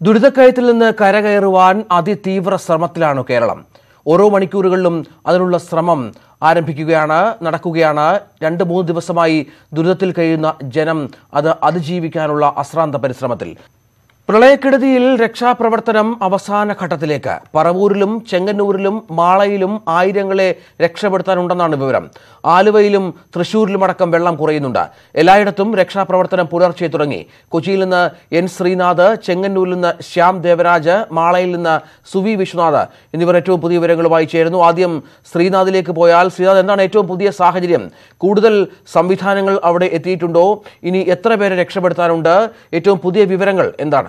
ദുരിതക്കയത്തിൽ നിന്ന് കരകയറുവാൻ അതിതീവ്ര ശ്രമത്തിലാണ് കേരളം ഓരോ മണിക്കൂറുകളിലും അതിനുള്ള ശ്രമം ആരംഭിക്കുകയാണ് നടക്കുകയാണ് രണ്ട് മൂന്ന് ദിവസമായി ദുരിതത്തിൽ കഴിയുന്ന ജനം അത് അതിജീവിക്കാനുള്ള അശ്രാന്ത പരിശ്രമത്തിൽ പ്രളയക്കെടുതിയിൽ രക്ഷാപ്രവർത്തനം അവസാന ഘട്ടത്തിലേക്ക് പറവൂരിലും ചെങ്ങന്നൂരിലും മാളയിലും ആയിരങ്ങളെ രക്ഷപ്പെടുത്താനുണ്ടെന്നാണ് വിവരം ആലുവയിലും തൃശൂരിലുമടക്കം വെള്ളം കുറയുന്നുണ്ട് എല്ലായിടത്തും രക്ഷാപ്രവർത്തനം പുലർച്ചെ തുടങ്ങി കൊച്ചിയിൽ നിന്ന് എൻ ശ്രീനാഥ് ചെങ്ങന്നൂരിൽ നിന്ന് ശ്യാം ദേവരാജ് മാളയിൽ നിന്ന് സുവി വിശ്വനാഥ് എന്നിവർ ഏറ്റവും പുതിയ വിവരങ്ങളുമായി ചേരുന്നു ആദ്യം ശ്രീനാഥിലേക്ക് പോയാൽ ശ്രീനാഥ് എന്താണ് ഏറ്റവും പുതിയ സാഹചര്യം കൂടുതൽ സംവിധാനങ്ങൾ അവിടെ എത്തിയിട്ടുണ്ടോ ഇനി എത്ര പേരെ രക്ഷപ്പെടുത്താനുണ്ട് ഏറ്റവും പുതിയ വിവരങ്ങൾ എന്താണ്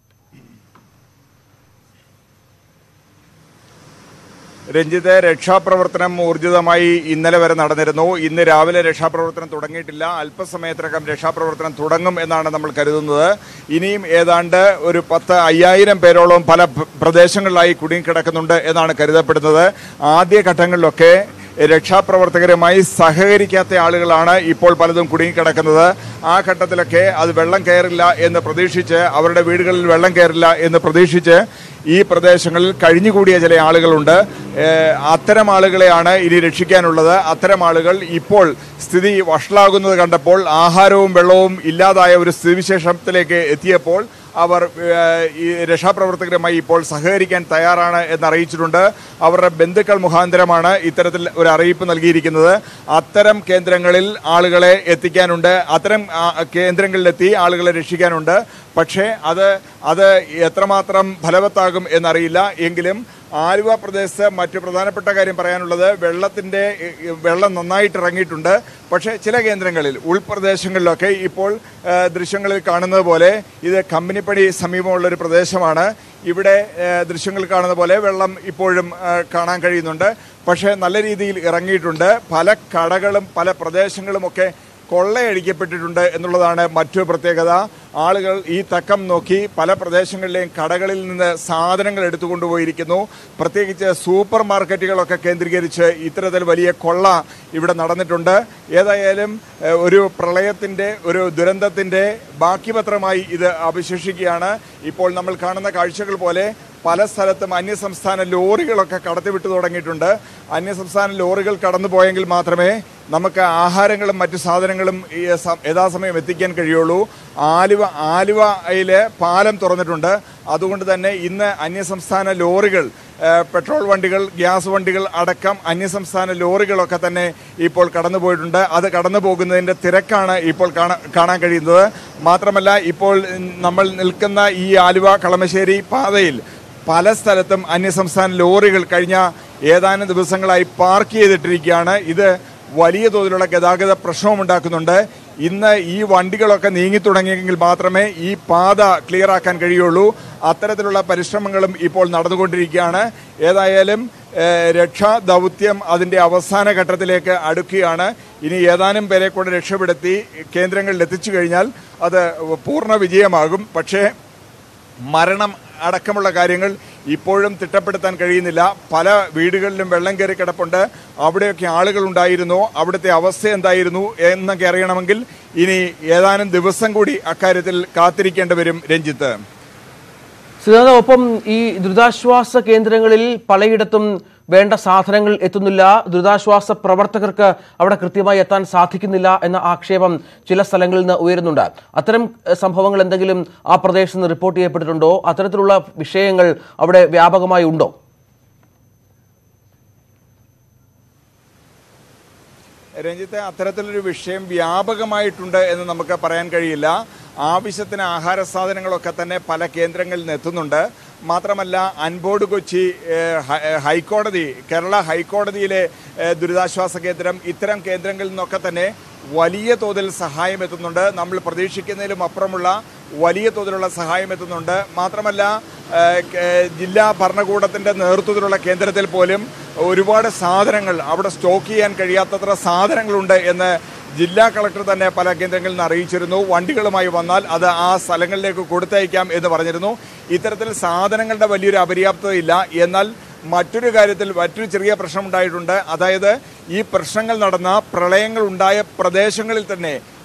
രഞ്ജിത്ത് രക്ഷാപ്രവർത്തനം ഊർജിതമായി ഇന്നലെ വരെ നടന്നിരുന്നു ഇന്ന് രാവിലെ രക്ഷാപ്രവർത്തനം തുടങ്ങിയിട്ടില്ല അല്പസമയത്തിനകം രക്ഷാപ്രവർത്തനം തുടങ്ങും എന്നാണ് നമ്മൾ കരുതുന്നത് ഇനിയും ഏതാണ്ട് ഒരു പത്ത് അയ്യായിരം പേരോളം പല പ്ര- പ്രദേശങ്ങളിലായി കുടുങ്ങിക്കിടക്കുന്നുണ്ട് എന്നാണ് കരുതപ്പെടുന്നത് ആദ്യ ഘട്ടങ്ങളിലൊക്കെ രക്ഷാപ്രവർത്തകരുമായി സഹകരിക്കാത്ത ആളുകളാണ് ഇപ്പോൾ പലതും കുടുങ്ങിക്കിടക്കുന്നത് ആ ഘട്ടത്തിലൊക്കെ അത് വെള്ളം കയറില്ല എന്ന് പ്രതീക്ഷിച്ച് അവരുടെ വീടുകളിൽ വെള്ളം കയറില്ല എന്ന് പ്രതീക്ഷിച്ച് ഈ പ്രദേശങ്ങളിൽ കഴിഞ്ഞുകൂടിയ ചില ആളുകളുണ്ട് ഏഹ് അത്തരം ആളുകളെയാണ് ഇനി രക്ഷിക്കാനുള്ളത് അത്തരം ആളുകൾ ഇപ്പോൾ സ്ഥിതി വഷളാകുന്നത് കണ്ടപ്പോൾ ആഹാരവും വെള്ളവും ഇല്ലാതായ ഒരു സ്ഥിതിവിശേഷത്തിലേക്ക് എത്തിയപ്പോൾ അവർ ഏഹ്, ഈ രക്ഷാപ്രവർത്തകരുമായി ഇപ്പോൾ സഹകരിക്കാൻ തയ്യാറാണ് എന്ന് അറിയിച്ചിട്ടുണ്ട് അവരുടെ ബന്ധുക്കൾ മുഖാന്തരമാണ് ഇത്തരത്തിൽ ഒരു അറിയിപ്പ് നൽകിയിരിക്കുന്നത് അത്തരം കേന്ദ്രങ്ങളിൽ ആളുകളെ എത്തിക്കാനുണ്ട് അത്തരം ആ, കേന്ദ്രങ്ങളിലെത്തി ആളുകളെ രക്ഷിക്കാനുണ്ട് പക്ഷേ അത് അത് എത്രമാത്രം ഫലവത്താകും എന്നറിയില്ല എങ്കിലും ആലുവ പ്രദേശത്ത് മറ്റു പ്രധാനപ്പെട്ട കാര്യം പറയാനുള്ളത് വെള്ളത്തിൻ്റെ ഏഹ്, വെള്ളം നന്നായിട്ട് ഇറങ്ങിയിട്ടുണ്ട് പക്ഷേ ചില കേന്ദ്രങ്ങളിൽ ഉൾപ്രദേശങ്ങളിലൊക്കെ ഇപ്പോൾ ഏഹ്, ദൃശ്യങ്ങളിൽ കാണുന്നത് പോലെ ഇത് കമ്പനിപ്പടി സമീപമുള്ള ഒരു പ്രദേശമാണ് ഇവിടെ ഏഹ്, ദൃശ്യങ്ങൾ കാണുന്ന പോലെ വെള്ളം ഇപ്പോഴും ഏഹ്, കാണാൻ കഴിയുന്നുണ്ട് പക്ഷേ നല്ല രീതിയിൽ ഇറങ്ങിയിട്ടുണ്ട് പല കടകളും പല പ്രദേശങ്ങളുമൊക്കെ കൊള്ളയടിക്കപ്പെട്ടിട്ടുണ്ട് എന്നുള്ളതാണ് മറ്റൊരു പ്രത്യേകത ആളുകൾ ഈ തക്കം നോക്കി പല പ്രദേശങ്ങളിലെയും കടകളിൽ നിന്ന് സാധനങ്ങൾ എടുത്തുകൊണ്ടുപോയിരിക്കുന്നു പ്രത്യേകിച്ച് സൂപ്പർ മാർക്കറ്റുകളൊക്കെ കേന്ദ്രീകരിച്ച് ഇത്തരത്തിൽ വലിയ കൊള്ള ഇവിടെ നടന്നിട്ടുണ്ട് ഏതായാലും ഏഹ്, ഒരു പ്രളയത്തിൻ്റെ ഒരു ദുരന്തത്തിൻ്റെ ബാക്കിപത്രമായി ഇത് അവശേഷിക്കുകയാണ് ഇപ്പോൾ നമ്മൾ കാണുന്ന കാഴ്ചകൾ പോലെ പല സ്ഥലത്തും അന്യസംസ്ഥാന ലോറികളൊക്കെ കടത്തിവിട്ടു തുടങ്ങിയിട്ടുണ്ട് അന്യസംസ്ഥാന ലോറികൾ കടന്നു പോയെങ്കിൽ മാത്രമേ നമുക്ക് ആഹാരങ്ങളും മറ്റു സാധനങ്ങളും ഈ സ- യഥാസമയം എത്തിക്കാൻ കഴിയുള്ളൂ ആലുവ ആലുവയിലെ പാലം തുറന്നിട്ടുണ്ട് അതുകൊണ്ട് തന്നെ ഇന്ന് അന്യസംസ്ഥാന ലോറികൾ ഏഹ്, പെട്രോൾ വണ്ടികൾ ഗ്യാസ് വണ്ടികൾ അടക്കം അന്യസംസ്ഥാന ലോറികളൊക്കെ തന്നെ ഇപ്പോൾ കടന്നു പോയിട്ടുണ്ട് അത് കടന്നു പോകുന്നതിൻ്റെ തിരക്കാണ് ഇപ്പോൾ കാണാ കാണാൻ കഴിയുന്നത് മാത്രമല്ല ഇപ്പോൾ ഉം, നമ്മൾ നിൽക്കുന്ന ഈ ആലുവ കളമശ്ശേരി പാതയിൽ പല സ്ഥലത്തും അന്യസംസ്ഥാന ലോറികൾ കഴിഞ്ഞ ഏതാനും ദിവസങ്ങളായി പാർക്ക് ചെയ്തിട്ടിരിക്കുകയാണ് ഇത് വലിയ തോതിലുള്ള ഗതാഗത പ്രശ്നമുണ്ടാക്കുന്നുണ്ട് ഇന്ന് ഈ വണ്ടികളൊക്കെ നീങ്ങി തുടങ്ങിയെങ്കിൽ മാത്രമേ ഈ പാത ക്ലിയർ ആക്കാൻ കഴിയുള്ളൂ അത്തരത്തിലുള്ള പരിശ്രമങ്ങളും ഇപ്പോൾ നടന്നുകൊണ്ടിരിക്കുകയാണ് ഏതായാലും ഏഹ്, രക്ഷാ ദൗത്യം അതിൻ്റെ അവസാന ഘട്ടത്തിലേക്ക് അടുക്കുകയാണ് ഇനി ഏതാനും പേരെ കൊണ്ട് രക്ഷപ്പെടുത്തി കേന്ദ്രങ്ങളിൽ എത്തിച്ചു കഴിഞ്ഞാൽ അത് പൂർണ്ണ വിജയമാകും പക്ഷേ മരണം അടക്കമുള്ള കാര്യങ്ങൾ ഇപ്പോഴും തിട്ടപ്പെടുത്താൻ കഴിയുന്നില്ല പല വീടുകളിലും വെള്ളം കയറി കിടപ്പുണ്ട് അവിടെയൊക്കെ ആളുകൾ ഉണ്ടായിരുന്നു അവിടുത്തെ അവസ്ഥ എന്തായിരുന്നു എന്നൊക്കെ അറിയണമെങ്കിൽ ഇനി ഏതാനും ദിവസം കൂടി അക്കാര്യത്തിൽ കാത്തിരിക്കേണ്ടി വരും രഞ്ജിത്ത് ശ്രീനാഥ ഒപ്പം ഈ ദുരിതാശ്വാസ കേന്ദ്രങ്ങളിൽ പലയിടത്തും വേണ്ട സാധനങ്ങൾ എത്തുന്നില്ല ദുരിതാശ്വാസ പ്രവർത്തകർക്ക് അവിടെ കൃത്യമായി എത്താൻ സാധിക്കുന്നില്ല എന്ന ആക്ഷേപം ചില സ്ഥലങ്ങളിൽ നിന്ന് ഉയരുന്നുണ്ട് അത്തരം എഹ്, സംഭവങ്ങൾ എന്തെങ്കിലും ആ പ്രദേശത്ത് നിന്ന് റിപ്പോർട്ട് ചെയ്യപ്പെട്ടിട്ടുണ്ടോ അത്തരത്തിലുള്ള വിഷയങ്ങൾ അവിടെ വ്യാപകമായി ഉണ്ടോ രഞ്ജിത്തെ അത്തരത്തിലൊരു വിഷയം വ്യാപകമായിട്ടുണ്ട് എന്ന് നമുക്ക് പറയാൻ കഴിയില്ല ആവശ്യത്തിന് ആഹാര സാധനങ്ങളൊക്കെ തന്നെ പല കേന്ദ്രങ്ങളിൽ നിന്ന് എത്തുന്നുണ്ട് മാത്രമല്ല അൻപോട് കൊച്ചി ഏഹ്, ഹ- ഏഹ്, ഹൈക്കോടതി കേരള ഹൈക്കോടതിയിലെ ഏഹ്, ദുരിതാശ്വാസ കേന്ദ്രം ഇത്തരം കേന്ദ്രങ്ങളിൽ നിന്നൊക്കെ തന്നെ വലിയ തോതിൽ സഹായം എത്തുന്നുണ്ട് നമ്മൾ പ്രതീക്ഷിക്കുന്നതിലും അപ്പുറമുള്ള വലിയ തോതിലുള്ള സഹായം എത്തുന്നുണ്ട് മാത്രമല്ല ഏഹ്, കേ- ജില്ലാ ഭരണകൂടത്തിൻ്റെ നേതൃത്വത്തിലുള്ള കേന്ദ്രത്തിൽ പോലും ഒരുപാട് സാധനങ്ങൾ അവിടെ സ്റ്റോക്ക് ചെയ്യാൻ കഴിയാത്തത്ര സാധനങ്ങളുണ്ട് എന്ന് ജില്ലാ കളക്ടർ തന്നെ പല കേന്ദ്രങ്ങളിൽ നിന്ന് അറിയിച്ചിരുന്നു വണ്ടികളുമായി വന്നാൽ അത് ആ സ്ഥലങ്ങളിലേക്ക് കൊടുത്തയക്കാം എന്ന് പറഞ്ഞിരുന്നു ഇത്തരത്തിൽ സാധനങ്ങളുടെ വലിയൊരു അപര്യാപ്തതയില്ല എന്നാൽ മറ്റൊരു കാര്യത്തിൽ മറ്റൊരു ചെറിയ പ്രശ്നമുണ്ടായിട്ടുണ്ട് അതായത് ഈ പ്രശ്നങ്ങൾ നടന്ന പ്രളയങ്ങൾ ഉണ്ടായ പ്രദേശങ്ങളിൽ തന്നെ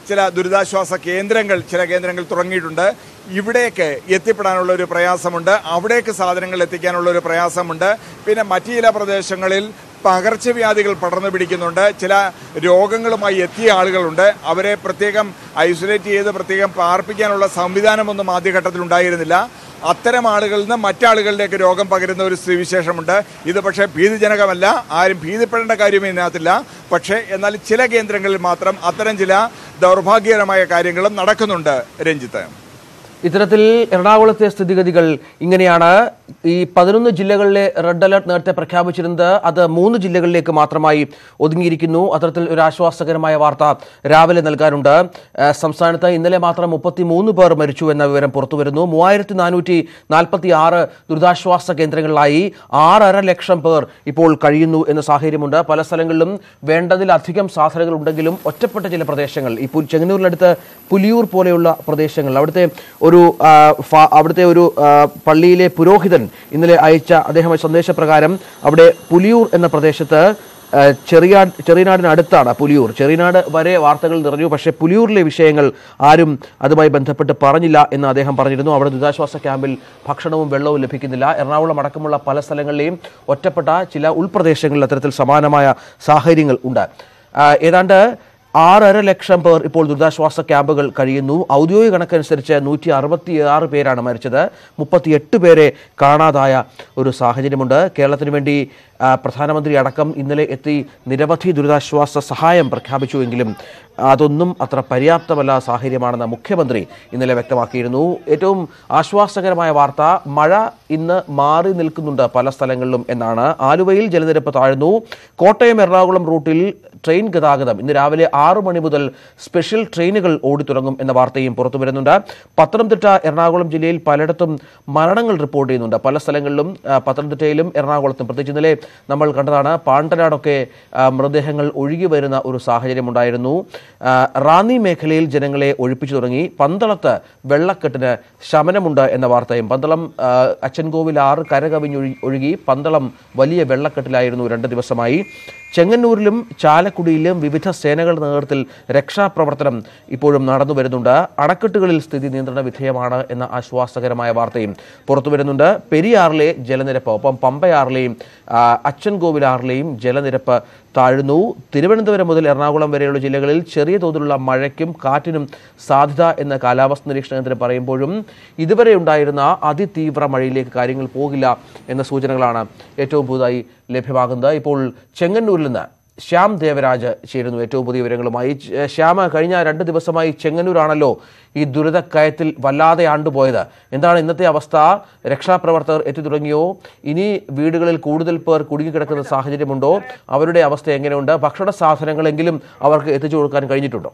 ചില ദുരിതാശ്വാസ കേന്ദ്രങ്ങൾ ചില കേന്ദ്രങ്ങൾ തുടങ്ങിയിട്ടുണ്ട് ഇവിടേക്ക് എത്തിപ്പെടാനുള്ള ഒരു പ്രയാസമുണ്ട് അവിടേക്ക് സാധനങ്ങൾ എത്തിക്കാനുള്ള ഒരു പ്രയാസമുണ്ട് പിന്നെ മറ്റു ചില പ്രദേശങ്ങളിൽ പകർച്ചവ്യാധികൾ പടർന്നു പിടിക്കുന്നുണ്ട് ചില രോഗങ്ങളുമായി എത്തിയ ആളുകളുണ്ട് അവരെ പ്രത്യേകം ഐസൊലേറ്റ് ചെയ്ത് പ്രത്യേകം പാർപ്പിക്കാനുള്ള സംവിധാനമൊന്നും ആദ്യഘട്ടത്തിൽ ഉണ്ടായിരുന്നില്ല അത്തരം ആളുകളിൽ നിന്ന് മറ്റാളുകളിലേക്ക് രോഗം പകരുന്ന ഒരു സ്ഥിതിവിശേഷമുണ്ട് ഇത് പക്ഷേ ഭീതിജനകമല്ല ആരും ഭീതിപ്പെടേണ്ട കാര്യമേ ഇതിനകത്തില്ല പക്ഷേ എന്നാൽ ചില കേന്ദ്രങ്ങളിൽ മാത്രം അത്തരം ചില ദൗർഭാഗ്യകരമായ കാര്യങ്ങളും നടക്കുന്നുണ്ട് രഞ്ജിത്ത് ഇത്തരത്തിൽ എറണാകുളത്തെ സ്ഥിതിഗതികൾ ഇങ്ങനെയാണ് ഈ പതിനൊന്ന് ജില്ലകളിലെ റെഡ് അലർട്ട് നേരത്തെ പ്രഖ്യാപിച്ചിരുന്നത് അത് മൂന്ന് ജില്ലകളിലേക്ക് മാത്രമായി ഒതുങ്ങിയിരിക്കുന്നു അത്തരത്തിൽ ഒരു ആശ്വാസകരമായ വാർത്ത രാവിലെ നൽകാനുണ്ട് ഏഹ് സംസ്ഥാനത്ത് ഇന്നലെ മാത്രം മുപ്പത്തി മൂന്ന് പേർ മരിച്ചു എന്ന വിവരം പുറത്തുവരുന്നു മൂവായിരത്തി നാനൂറ്റി നാൽപ്പത്തി ആറ് ദുരിതാശ്വാസ കേന്ദ്രങ്ങളിലായി ആറര ലക്ഷം പേർ ഇപ്പോൾ കഴിയുന്നു എന്ന സാഹചര്യമുണ്ട് പല സ്ഥലങ്ങളിലും വേണ്ടതിലധികം സാധനങ്ങൾ ഉണ്ടെങ്കിലും ഒറ്റപ്പെട്ട ചില പ്രദേശങ്ങൾ ഈ പു- ചെങ്ങന്നൂരിനടുത്ത് പുലിയൂർ പോലെയുള്ള പ്രദേശങ്ങൾ അവിടുത്തെ ഒരു ആ, ഫാ- അവിടുത്തെ ഒരു ആ, പള്ളിയിലെ പുരോഹിതൻ ഇന്നലെ അയച്ച അദ്ദേഹം സന്ദേശപ്രകാരം അവിടെ പുലിയൂർ എന്ന പ്രദേശത്ത് ആ, ചെറിയാ ചെറിയനാടിനടുത്താണ് പുലിയൂർ ചെറിയനാട് വരെ വാർത്തകൾ നിറഞ്ഞു പക്ഷേ പുലിയൂരിലെ വിഷയങ്ങൾ ആരും അതുമായി ബന്ധപ്പെട്ട് പറഞ്ഞില്ല എന്ന് അദ്ദേഹം പറഞ്ഞിരുന്നു അവിടെ ദുരിതാശ്വാസ ക്യാമ്പിൽ ഭക്ഷണവും വെള്ളവും ലഭിക്കുന്നില്ല എറണാകുളം അടക്കമുള്ള പല സ്ഥലങ്ങളിലെയും ഒറ്റപ്പെട്ട ചില ഉൾപ്രദേശങ്ങളിൽ അത്തരത്തിൽ സമാനമായ സാഹചര്യങ്ങൾ ഉണ്ട് ആ, ഏതാണ്ട് ആറര ലക്ഷം പേർ ഇപ്പോൾ ദുരിതാശ്വാസ ക്യാമ്പുകൾ കഴിയുന്നു ഔദ്യോഗിക കണക്കനുസരിച്ച് നൂറ്റി അറുപത്തിയാറ് പേരാണ് മരിച്ചത് മുപ്പത്തിയെട്ട് പേരെ കാണാതായ ഒരു സാഹചര്യമുണ്ട് കേരളത്തിന് വേണ്ടി ആ, പ്രധാനമന്ത്രി അടക്കം ഇന്നലെ എത്തി നിരവധി ദുരിതാശ്വാസ സഹായം പ്രഖ്യാപിച്ചുവെങ്കിലും അതൊന്നും അത്ര പര്യാപ്തമല്ല സാഹചര്യമാണെന്ന് മുഖ്യമന്ത്രി ഇന്നലെ വ്യക്തമാക്കിയിരുന്നു ഏറ്റവും ആശ്വാസകരമായ വാർത്ത മഴ ഇന്ന് മാറി നിൽക്കുന്നുണ്ട് പല സ്ഥലങ്ങളിലും എന്നാണ് ആലുവയിൽ ജലനിരപ്പ് താഴ്ന്നു കോട്ടയം എറണാകുളം റൂട്ടിൽ ട്രെയിൻ ഗതാഗതം ഇന്ന് രാവിലെ ആറു മണി മുതൽ സ്പെഷ്യൽ ട്രെയിനുകൾ ഓടിത്തുടങ്ങും എന്ന വാർത്തയും പുറത്തു വരുന്നുണ്ട് പത്തനംതിട്ട എറണാകുളം ജില്ലയിൽ പലയിടത്തും മരണങ്ങൾ റിപ്പോർട്ട് ചെയ്യുന്നുണ്ട് പല സ്ഥലങ്ങളിലും ആ, പത്തനംതിട്ടയിലും എറണാകുളത്തും പ്രത്യേകിച്ച് ഇന്നലെ നമ്മൾ കണ്ടതാണ് പാണ്ടനാടൊക്കെ ആ, മൃതദേഹങ്ങൾ ഒഴുകി വരുന്ന ഒരു സാഹചര്യമുണ്ടായിരുന്നു ആ, റാന്നി മേഖലയിൽ ജനങ്ങളെ ഒഴിപ്പിച്ചു തുടങ്ങി പന്തളത്ത് വെള്ളക്കെട്ടിന് ശമനമുണ്ട് എന്ന വാർത്തയും പന്തളം ആ, അച്ചൻകോവിൽ ആറ് കരകവിഞ്ഞൊഴി ഒഴുകി പന്തളം വലിയ വെള്ളക്കെട്ടിലായിരുന്നു രണ്ട് ദിവസമായി ചെങ്ങന്നൂരിലും ചാലക്കുടിയിലും വിവിധ സേനകളുടെ നേതൃത്വത്തിൽ രക്ഷാപ്രവർത്തനം ഇപ്പോഴും നടന്നു വരുന്നുണ്ട് അണക്കെട്ടുകളിൽ സ്ഥിതി നിയന്ത്രണ വിധേയമാണ് എന്ന ആശ്വാസകരമായ വാർത്തയും പുറത്തു വരുന്നുണ്ട് പെരിയാറിലെ ജലനിരപ്പ് ഒപ്പം പമ്പയാറിലെയും ആ, അച്ചൻകോവിലാറിലെയും ജലനിരപ്പ് താഴ്ന്നു തിരുവനന്തപുരം മുതൽ എറണാകുളം വരെയുള്ള ജില്ലകളിൽ ചെറിയ തോതിലുള്ള മഴയ്ക്കും കാറ്റിനും സാധ്യത എന്ന കാലാവസ്ഥ നിരീക്ഷണ കേന്ദ്രം പറയുമ്പോഴും ഇതുവരെ ഉണ്ടായിരുന്ന അതിതീവ്ര മഴയിലേക്ക് കാര്യങ്ങൾ പോകില്ല എന്ന സൂചനകളാണ് ഏറ്റവും പുതുതായി ലഭ്യമാകുന്നത് ഇപ്പോൾ ചെങ്ങന്നൂരിൽ നിന്ന് ശ്യാം ദേവരാജ് ചേരുന്നു ഏറ്റവും പുതിയ വിവരങ്ങളുമായി ച- ശ്യാമ കഴിഞ്ഞ രണ്ട് ദിവസമായി ചെങ്ങന്നൂരാണല്ലോ ഈ ദുരിതക്കയത്തിൽ വല്ലാതെ ആണ്ടുപോയത് എന്താണ് ഇന്നത്തെ അവസ്ഥ രക്ഷാപ്രവർത്തകർ എത്തി തുടങ്ങിയോ ഇനി വീടുകളിൽ കൂടുതൽ പേർ കുടുങ്ങിക്കിടക്കുന്ന സാഹചര്യമുണ്ടോ അവരുടെ അവസ്ഥ എങ്ങനെയുണ്ട് ഭക്ഷണ സാധനങ്ങളെങ്കിലും അവർക്ക് എത്തിച്ചു കൊടുക്കാൻ കഴിഞ്ഞിട്ടുണ്ടോ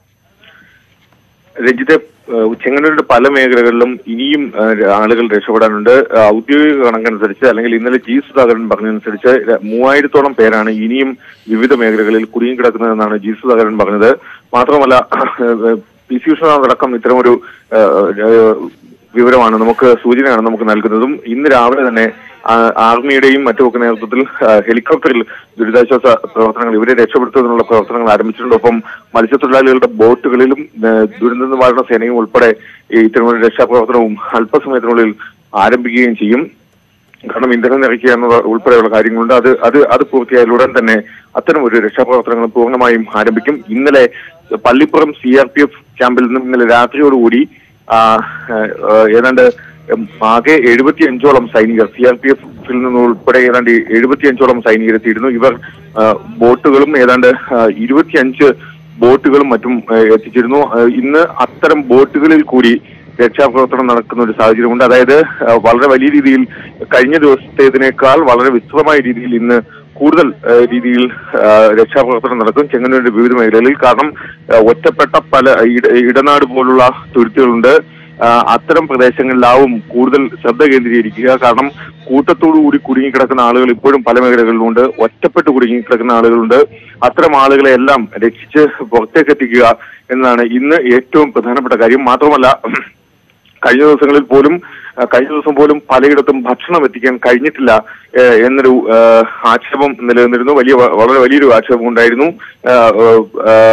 രഞ്ജിത്തെ ഏഹ് ചെങ്ങന്നൂരിന്റെ പല മേഖലകളിലും ഇനിയും ഏഹ് ആളുകൾ രക്ഷപ്പെടാനുണ്ട് ഏഹ് ഔദ്യോഗിക കണക്കനുസരിച്ച് അല്ലെങ്കിൽ ഇന്നലെ ജി സുധാകരൻ പറഞ്ഞതനുസരിച്ച് ര- മൂവായിരത്തോളം പേരാണ് ഇനിയും വിവിധ മേഖലകളിൽ കുടുങ്ങിക്കിടക്കുന്നതെന്നാണ് ജി സുധാകരൻ പറഞ്ഞത് മാത്രമല്ല ഏഹ് പി സി വിശ്വനാഥ് ഇത്തരം ഒരു ഏഹ് ഏഹ് വിവരമാണ് നമുക്ക് സൂചനയാണ് നമുക്ക് നൽകുന്നതും ഇന്ന് രാവിലെ തന്നെ ആ, ആർമിയുടെയും മറ്റുമൊക്കെ നേതൃത്വത്തിൽ ആ, ഹെലികോപ്റ്ററിൽ ദുരിതാശ്വാസ പ്രവർത്തനങ്ങൾ ഇവരെ രക്ഷപ്പെടുത്തുന്നതിനുള്ള പ്രവർത്തനങ്ങൾ ആരംഭിച്ചിട്ടുണ്ട് ഒപ്പം മത്സ്യത്തൊഴിലാളികളുടെ ബോട്ടുകളിലും ആ, ദുരന്ത നിവാരണ സേനയും ഉൾപ്പെടെ ഈ ഇത്തരമൊരു രക്ഷാപ്രവർത്തനവും അല്പസമയത്തിനുള്ളിൽ ആരംഭിക്കുകയും ചെയ്യും കാരണം ഇന്ധനം നിറയ്ക്കുക എന്നത് ഉൾപ്പെടെയുള്ള കാര്യങ്ങളുണ്ട് അത് അത് അത് പൂർത്തിയായാൽ ഉടൻ തന്നെ അത്തരം ഒരു രക്ഷാപ്രവർത്തനങ്ങൾ പൂർണ്ണമായും ആരംഭിക്കും ഇന്നലെ Pallippuram C R P F ക്യാമ്പിൽ നിന്നും ഇന്നലെ രാത്രിയോടുകൂടി ആ, ആ, ഏതാണ്ട് ഉം, ആകെ എഴുപത്തി അഞ്ചോളം സൈനികർ സി ആർ പി എഫിൽ നിന്ന് ഉൾപ്പെടെ ഏതാണ്ട് എഴുപത്തി അഞ്ചോളം സൈനികർ എത്തിയിരുന്നു ഇവർ ആ, ബോട്ടുകളും ഏതാണ്ട് ഇരുപത്തിയഞ്ച് ബോട്ടുകളും മറ്റും ആ, എത്തിച്ചിരുന്നു ആ, ഇന്ന് അത്തരം ബോട്ടുകളിൽ കൂടി രക്ഷാപ്രവർത്തനം നടക്കുന്ന ഒരു സാഹചര്യമുണ്ട് അതായത് ആ, വളരെ വലിയ രീതിയിൽ കഴിഞ്ഞ ദിവസത്തേതിനേക്കാൾ വളരെ വിസ്തൃതമായ രീതിയിൽ ഇന്ന് കൂടുതൽ ആ, രീതിയിൽ ആ, രക്ഷാപ്രവർത്തനം നടക്കും ചെങ്ങന്നൂരിന്റെ വിവിധ മേഖലകളിൽ കാരണം ആ, ഒറ്റപ്പെട്ട പല ഇട- ഇടനാട് പോലുള്ള തുരുത്തുകളുണ്ട് ആ, അത്തരം പ്രദേശങ്ങളിലാവും കൂടുതൽ ശ്രദ്ധ കേന്ദ്രീകരിക്കുക കാരണം കൂട്ടത്തോടു കൂടി കുടുങ്ങിക്കിടക്കുന്ന ആളുകൾ ഇപ്പോഴും പല മേഖലകളിലുണ്ട് ഒറ്റപ്പെട്ട് കുടുങ്ങിക്കിടക്കുന്ന ആളുകളുണ്ട് അത്തരം ആളുകളെ എല്ലാം രക്ഷിച്ച് പുറത്തേക്ക് എത്തിക്കുക എന്നതാണ് ഇന്ന് ഏറ്റവും പ്രധാനപ്പെട്ട കാര്യം മാത്രമല്ല കഴിഞ്ഞ ദിവസങ്ങളിൽ പോലും ആ, കഴിഞ്ഞ ദിവസം പോലും പലയിടത്തും ഭക്ഷണം എത്തിക്കാൻ കഴിഞ്ഞിട്ടില്ല ഏ, എന്നൊരു ആ, ആക്ഷേപം നിലനിന്നിരുന്നു വലിയ വളരെ വലിയൊരു ആക്ഷേപം ഉണ്ടായിരുന്നു ആ, ആ,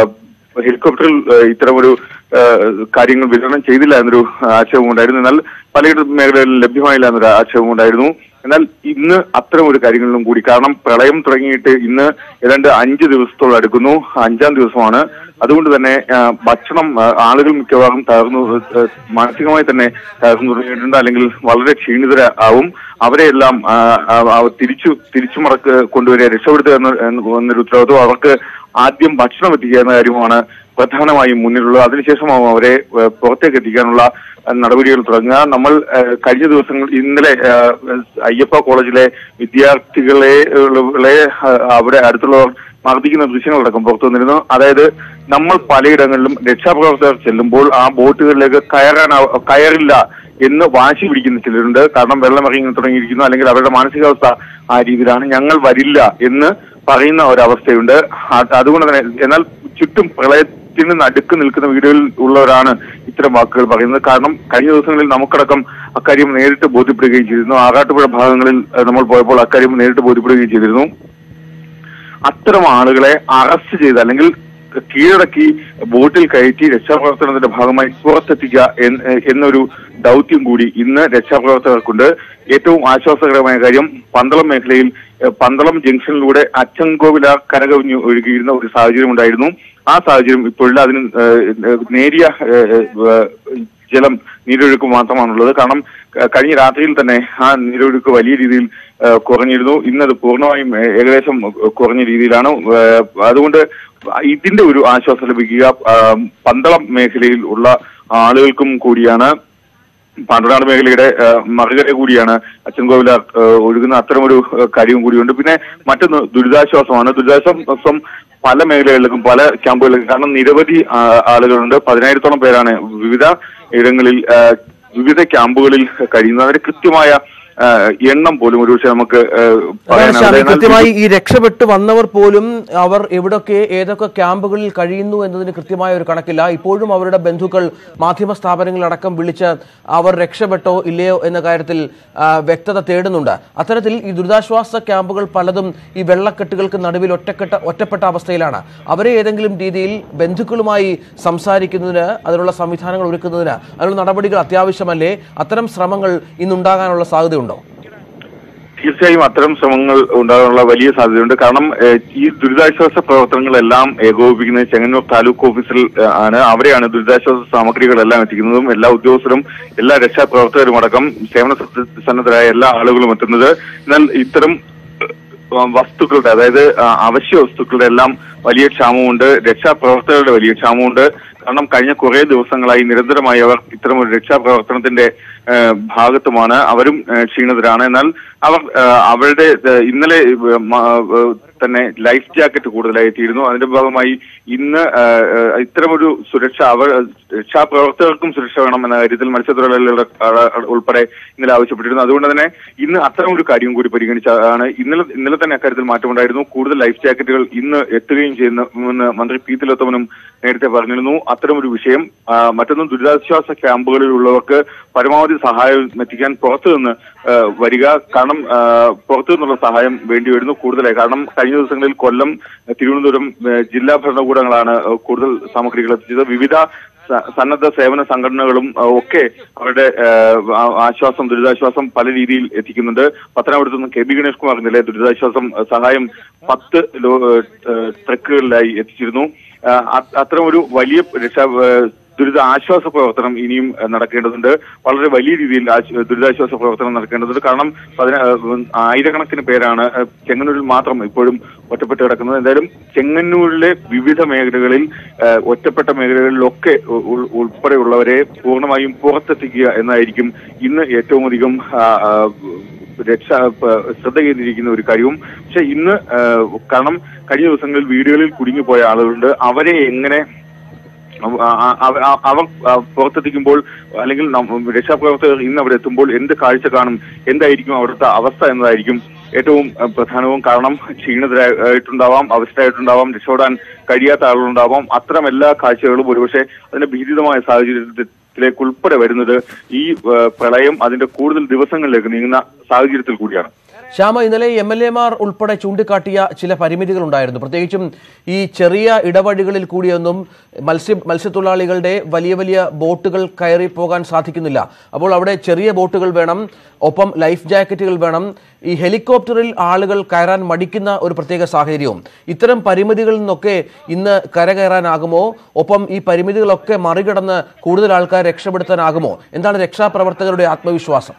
ഹെലികോപ്റ്ററിൽ ഏഹ്, ഇത്തരമൊരു ഏഹ്, കാര്യങ്ങൾ വിതരണം ചെയ്തില്ല എന്നൊരു ആക്ഷേപം ഉണ്ടായിരുന്നു എന്നാൽ പലയിടത്തും മേഖലകളിൽ ലഭ്യമായില്ല എന്നൊരു ആക്ഷേപം ഉണ്ടായിരുന്നു എന്നാൽ ഇന്ന് അത്തരം ഒരു കാര്യങ്ങളിലും കൂടി കാരണം പ്രളയം തുടങ്ങിയിട്ട് ഇന്ന് ഏതാണ്ട് അഞ്ച് ദിവസത്തോളം അടുക്കുന്നു അഞ്ചാം ദിവസമാണ് അതുകൊണ്ട് തന്നെ ആ, ഭക്ഷണം ആ, ആളുകൾ മിക്കവാറും തകർന്നു ഏഹ്, മാനസികമായി തന്നെ തകർന്നു തുടങ്ങിയിട്ടുണ്ട് അല്ലെങ്കിൽ വളരെ ക്ഷീണിതര ആവും അവരെയെല്ലാം ആ, ആ, ആ, തിരിച്ചു തിരിച്ചു മടക്ക് കൊണ്ടുവരിക രക്ഷപ്പെടുത്തുക എന്ന എന്ന- എന്നൊരു ഉത്തരവാദിത്വം അവർക്ക് ആദ്യം ഭക്ഷണം എത്തിക്കുക എന്ന കാര്യമാണ് പ്രധാനമായും മുന്നിലുള്ളത് അതിനുശേഷമാവും അവരെ ഏഹ്, പുറത്തേക്ക് എത്തിക്കാനുള്ള ഏഹ്, നടപടികൾ തുടങ്ങുക നമ്മൾ ഏഹ്, കഴിഞ്ഞ ദിവസങ്ങൾ ഇന്നലെ ഏഹ്, അയ്യപ്പ കോളേജിലെ വിദ്യാർത്ഥികളെ ളെ, ഏഹ്, അവിടെ അടുത്തുള്ളവർ മർദ്ദിക്കുന്ന ദൃശ്യങ്ങളടക്കം പുറത്തു വന്നിരുന്നു അതായത് നമ്മൾ പലയിടങ്ങളിലും രക്ഷാപ്രവർത്തകർ ചെല്ലുമ്പോൾ ആ ബോട്ടുകളിലേക്ക് കയറാൻ കയറില്ല എന്ന് വാശി പിടിക്കുന്ന ചിലരുണ്ട് കാരണം വെള്ളം ഇറങ്ങി തുടങ്ങിയിരിക്കുന്നു അല്ലെങ്കിൽ അവരുടെ മാനസികാവസ്ഥ ആ രീതിയിലാണ് ഞങ്ങൾ വരില്ല എന്ന് പറയുന്ന ഒരവസ്ഥയുണ്ട് അത് അതുകൊണ്ട് തന്നെ എന്നാൽ ചുറ്റും പ്രളയത്തിന് നടുക്ക് നിൽക്കുന്ന വീടുകളിൽ ഉള്ളവരാണ് ഇത്തരം വാക്കുകൾ പറയുന്നത് കാരണം കഴിഞ്ഞ ദിവസങ്ങളിൽ നമുക്കടക്കം അക്കാര്യം നേരിട്ട് ബോധ്യപ്പെടുകയും ചെയ്തിരുന്നു ആകാട്ടുപുഴ ഭാഗങ്ങളിൽ ഏഹ്, നമ്മൾ പോയപ്പോൾ അക്കാര്യം നേരിട്ട് ബോധ്യപ്പെടുകയും ചെയ്തിരുന്നു അത്തരം ആളുകളെ അറസ്റ്റ് ചെയ്ത് അല്ലെങ്കിൽ കീഴടക്കി ബോട്ടിൽ കയറ്റി രക്ഷാപ്രവർത്തനത്തിന്റെ ഭാഗമായി പുറത്തെത്തിക്കുക എന്ന് എന്നൊരു ദൗത്യം കൂടി ഇന്ന് രക്ഷാപ്രവർത്തകർക്കുണ്ട് ഏറ്റവും ആശ്വാസകരമായ കാര്യം പന്തളം മേഖലയിൽ ഏഹ്, പന്തളം ജംഗ്ഷനിലൂടെ അച്ചൻകോവില കരകവിഞ്ഞു ഒഴുകിയിരുന്ന ഒരു സാഹചര്യം ഉണ്ടായിരുന്നു ആ സാഹചര്യം ഇപ്പോഴില്ല അതിന് ഏഹ്, ഏഹ്, നേരിയ ഏഹ്, ഏഹ്, ജലം നീരൊഴുക്ക് മാത്രമാണുള്ളത് കാരണം ക- കഴിഞ്ഞ രാത്രിയിൽ തന്നെ ആ നീരൊഴുക്ക് വലിയ രീതിയിൽ ഏഹ്, കുറഞ്ഞിരുന്നു ഇന്നത് പൂർണ്ണമായും ഏഹ്, ഏകദേശം കുറഞ്ഞ രീതിയിലാണ് ഏഹ്, അതുകൊണ്ട് ഇതിന്റെ ഒരു ആശ്വാസം ലഭിക്കുക ആഹ്, പന്തളം മേഖലയിൽ ഉള്ള ആളുകൾക്കും കൂടിയാണ് പാണ്ടനാട് മേഖലയുടെ ഏഹ്, മറുകര കൂടിയാണ് അച്ചൻകോവില ഏഹ്, ഒഴുകുന്ന അത്തരമൊരു ഏഹ്, കാര്യവും കൂടിയുണ്ട് പിന്നെ മറ്റൊന്ന് ദുരിതാശ്വാസമാണ് ദുരിതാശ്വാസം പല മേഖലകളിലേക്കും പല ക്യാമ്പുകളിലേക്കും കാരണം നിരവധി ആ, ആളുകളുണ്ട് പതിനായിരത്തോളം പേരാണ് വിവിധ ഇടങ്ങളിൽ ഏഹ്, വിവിധ ക്യാമ്പുകളിൽ കഴിയുന്നത് അതിന് കൃത്യമായ ഏഹ്, എണ്ണം പോലും ഒരുപക്ഷെ നമുക്ക് ഏഹ്, അതാണ് പറയാനാവില്ല. ഷാമി, എന്നാൽ കൃത്യമായി ഈ രക്ഷപ്പെട്ടു വന്നവർ പോലും അവർ എവിടൊക്കെ ഏതൊക്കെ ക്യാമ്പുകളിൽ കഴിയുന്നു എന്നതിന് കൃത്യമായ ഒരു കണക്കില്ല ഇപ്പോഴും അവരുടെ ബന്ധുക്കൾ മാധ്യമ സ്ഥാപനങ്ങളടക്കം വിളിച്ച് അവർ രക്ഷപ്പെട്ടോ ഇല്ലയോ എന്ന കാര്യത്തിൽ ആ, വ്യക്തത തേടുന്നുണ്ട് അത്തരത്തിൽ ഈ ദുരിതാശ്വാസ ക്യാമ്പുകൾ പലതും ഈ വെള്ളക്കെട്ടുകൾക്ക് നടുവിൽ ഒറ്റക്കെട്ട ഒറ്റപ്പെട്ട അവസ്ഥയിലാണ് അവരെ ഏതെങ്കിലും രീതിയിൽ ബന്ധുക്കളുമായി സംസാരിക്കുന്നതിന് അതിനുള്ള സംവിധാനങ്ങൾ ഒരുക്കുന്നതിന് അതിനുള്ള നടപടികൾ അത്യാവശ്യമല്ലേ അത്തരം ശ്രമങ്ങൾ ഇന്നുണ്ടാകാനുള്ള സാധ്യതയുണ്ടോ തീർച്ചയായും അത്തരം ശ്രമങ്ങൾ ഉണ്ടാകാനുള്ള വലിയ സാധ്യതയുണ്ട് കാരണം ഏഹ്, ഈ ദുരിതാശ്വാസ പ്രവർത്തനങ്ങളെല്ലാം ഏകോപിപ്പിക്കുന്നത് ചെങ്ങന്നൂർ താലൂക്ക് ഓഫീസിൽ ഏഹ്, ആണ് അവിടെയാണ് ദുരിതാശ്വാസ സാമഗ്രികളെല്ലാം എത്തിക്കുന്നതും എല്ലാ ഉദ്യോഗസ്ഥരും എല്ലാ രക്ഷാപ്രവർത്തകരും അടക്കം സേവന സന്ന- സന്നദ്ധരായ എല്ലാ ആളുകളും എത്തുന്നത് എന്നാൽ ഇത്തരം ഏഹ്, വസ്തുക്കളുടെ അതായത് ആ, അവശ്യ വസ്തുക്കളുടെ എല്ലാം വലിയ ക്ഷാമമുണ്ട് രക്ഷാപ്രവർത്തകരുടെ വലിയ ക്ഷാമമുണ്ട് കാരണം കഴിഞ്ഞ കുറെ ദിവസങ്ങളായി നിരന്തരമായി അവർ ഇത്തരം ഒരു രക്ഷാപ്രവർത്തനത്തിന്റെ ഏഹ്, ഭാഗത്തുമാണ് അവരും ഏഹ്, ക്ഷീണിതരാണ് എന്നാൽ അവർ ഏഹ്, അവരുടെ ഏഹ്, ഇന്നലെ ഏഹ്, മ- ഏഹ്, തന്നെ ലൈഫ് ജാക്കറ്റ് കൂടുതലായി എത്തിയിരുന്നു അതിന്റെ ഭാഗമായി ഇന്ന് ഏഹ്, ഏഹ്, ഇത്തരമൊരു സുരക്ഷ അവർ രക്ഷാപ്രവർത്തകർക്കും സുരക്ഷ വേണം എന്ന കാര്യത്തിൽ മത്സ്യത്തൊഴിലാളികളുടെ ആ, ഉൾപ്പെടെ ഇന്നലെ ആവശ്യപ്പെട്ടിരുന്നു അതുകൊണ്ട് തന്നെ ഇന്ന് അത്തരം ഒരു കാര്യം കൂടി പരിഗണിച്ചാണ് ഇന്നലെ ഇന്നലെ തന്നെ അക്കാര്യത്തിൽ മാറ്റമുണ്ടായിരുന്നു കൂടുതൽ ലൈഫ് ജാക്കറ്റുകൾ ഇന്ന് എത്തുകയും ചെയ്യുമെന്ന് മന്ത്രി പി തിലോത്തമനും നേരത്തെ പറഞ്ഞിരുന്നു അത്തരമൊരു വിഷയം ആ, മറ്റൊന്ന് ദുരിതാശ്വാസ ക്യാമ്പുകളിലുള്ളവർക്ക് പരമാവധി സഹായം എത്തിക്കാൻ പുറത്തു നിന്ന് ആ, വരിക കാരണം ആ, പുറത്തു നിന്നുള്ള സഹായം വേണ്ടി വരുന്നു കൂടുതലായി കാരണം കഴിഞ്ഞ ദിവസങ്ങളിൽ കൊല്ലം തിരുവനന്തപുരം ആ, ജില്ലാ ഭരണകൂടങ്ങളാണ് ആ, കൂടുതൽ സാമഗ്രികൾ എത്തിച്ചത് വിവിധ സ- സന്നദ്ധ സേവന സംഘടനകളും ആ, ഒക്കെ അവരുടെ ആ, ആ- ആശ്വാസം ദുരിതാശ്വാസം പല രീതിയിൽ എത്തിക്കുന്നുണ്ട് പത്തനാപുരത്ത് നിന്ന് കെ ബി ഗണേഷ് കുമാർ ഇന്നലെ ദുരിതാശ്വാസം ആ, സഹായം പത്ത് ലോ ആ, ട്രക്കുകളിലായി എത്തിച്ചിരുന്നു ആ, അ- അത്തരം ഒരു വലിയ രക്ഷാ ആ, ദുരിത ആശ്വാസ പ്രവർത്തനം ഇനിയും ആ, നടക്കേണ്ടതുണ്ട് വളരെ വലിയ രീതിയിൽ ആശ്- ദുരിതാശ്വാസ പ്രവർത്തനം നടക്കേണ്ടതുണ്ട് കാരണം പതിന ആ, ആയിരക്കണക്കിന് പേരാണ് ആ, ചെങ്ങന്നൂരിൽ മാത്രം ഇപ്പോഴും ഒറ്റപ്പെട്ട് കിടക്കുന്നത് എന്തായാലും ചെങ്ങന്നൂരിലെ വിവിധ മേഖലകളിൽ ആ, ഒറ്റപ്പെട്ട മേഖലകളിലൊക്കെ ഉ- ഉൾ- ഉൾപ്പെടെയുള്ളവരെ പൂർണ്ണമായും പുറത്തെത്തിക്കുക എന്നതായിരിക്കും ഇന്ന് ഏറ്റവും അധികം ആ, ആ, രക്ഷ പ- ശ്രദ്ധ കേന്ദ്രീകരിക്കുന്ന ഒരു കാര്യവും പക്ഷെ ഇന്ന് ആ, കാരണം കഴിഞ്ഞ ദിവസങ്ങളിൽ വീടുകളിൽ കുടുങ്ങിപ്പോയ ആളുകളുണ്ട് അവരെ എങ്ങനെ അവ- ആ- ആ- ആ- അവർ ആ, പുറത്തെത്തിക്കുമ്പോൾ അല്ലെങ്കിൽ നം- രക്ഷാപ്രവർത്തകർ ഇന്ന് അവിടെ എത്തുമ്പോൾ എന്ത് കാഴ്ച കാണും എന്തായിരിക്കും അവിടുത്തെ അവസ്ഥ എന്നതായിരിക്കും ഏറ്റവും ആ, പ്രധാനവും കാരണം ക്ഷീണിതരായിട്ടുണ്ടാവാം അവസ്ഥയായിട്ടുണ്ടാവാം രക്ഷപ്പെടാൻ കഴിയാത്ത ആളുകളുണ്ടാവാം അത്തരം എല്ലാ കാഴ്ചകളും ഒരുപക്ഷെ അതിന്റെ ഭീതിതമായ സാഹചര്യത്തിലേക്ക് ഉൾപ്പെടെ വരുന്നത് ഈ ആ, പ്രളയം അതിന്റെ കൂടുതൽ ദിവസങ്ങളിലേക്ക് നീങ്ങുന്ന സാഹചര്യത്തിൽ കൂടിയാണ് ശ്യാമ ഇന്നലെ എം എൽ എമാർ ഉൾപ്പെടെ ചൂണ്ടിക്കാട്ടിയ ചില പരിമിതികൾ ഉണ്ടായിരുന്നു പ്രത്യേകിച്ചും ഈ ചെറിയ ഇടവഴികളിൽ കൂടിയൊന്നും മത്സ്യ മത്സ്യത്തൊഴിലാളികളുടെ വലിയ വലിയ ബോട്ടുകൾ കയറി പോകാൻ സാധിക്കുന്നില്ല അപ്പോൾ അവിടെ ചെറിയ ബോട്ടുകൾ വേണം ഒപ്പം ലൈഫ് ജാക്കറ്റുകൾ വേണം ഈ ഹെലികോപ്റ്ററിൽ ആളുകൾ കയറാൻ മടിക്കുന്ന ഒരു പ്രത്യേക സാഹചര്യവും ഇത്തരം പരിമിതികളിൽ നിന്നൊക്കെ ഇന്ന് കരകയറാനാകുമോ ഒപ്പം ഈ പരിമിതികളൊക്കെ മറികടന്ന് കൂടുതൽ ആൾക്കാർ രക്ഷപ്പെടുത്താനാകുമോ എന്താണ് രക്ഷാപ്രവർത്തകരുടെ ആത്മവിശ്വാസം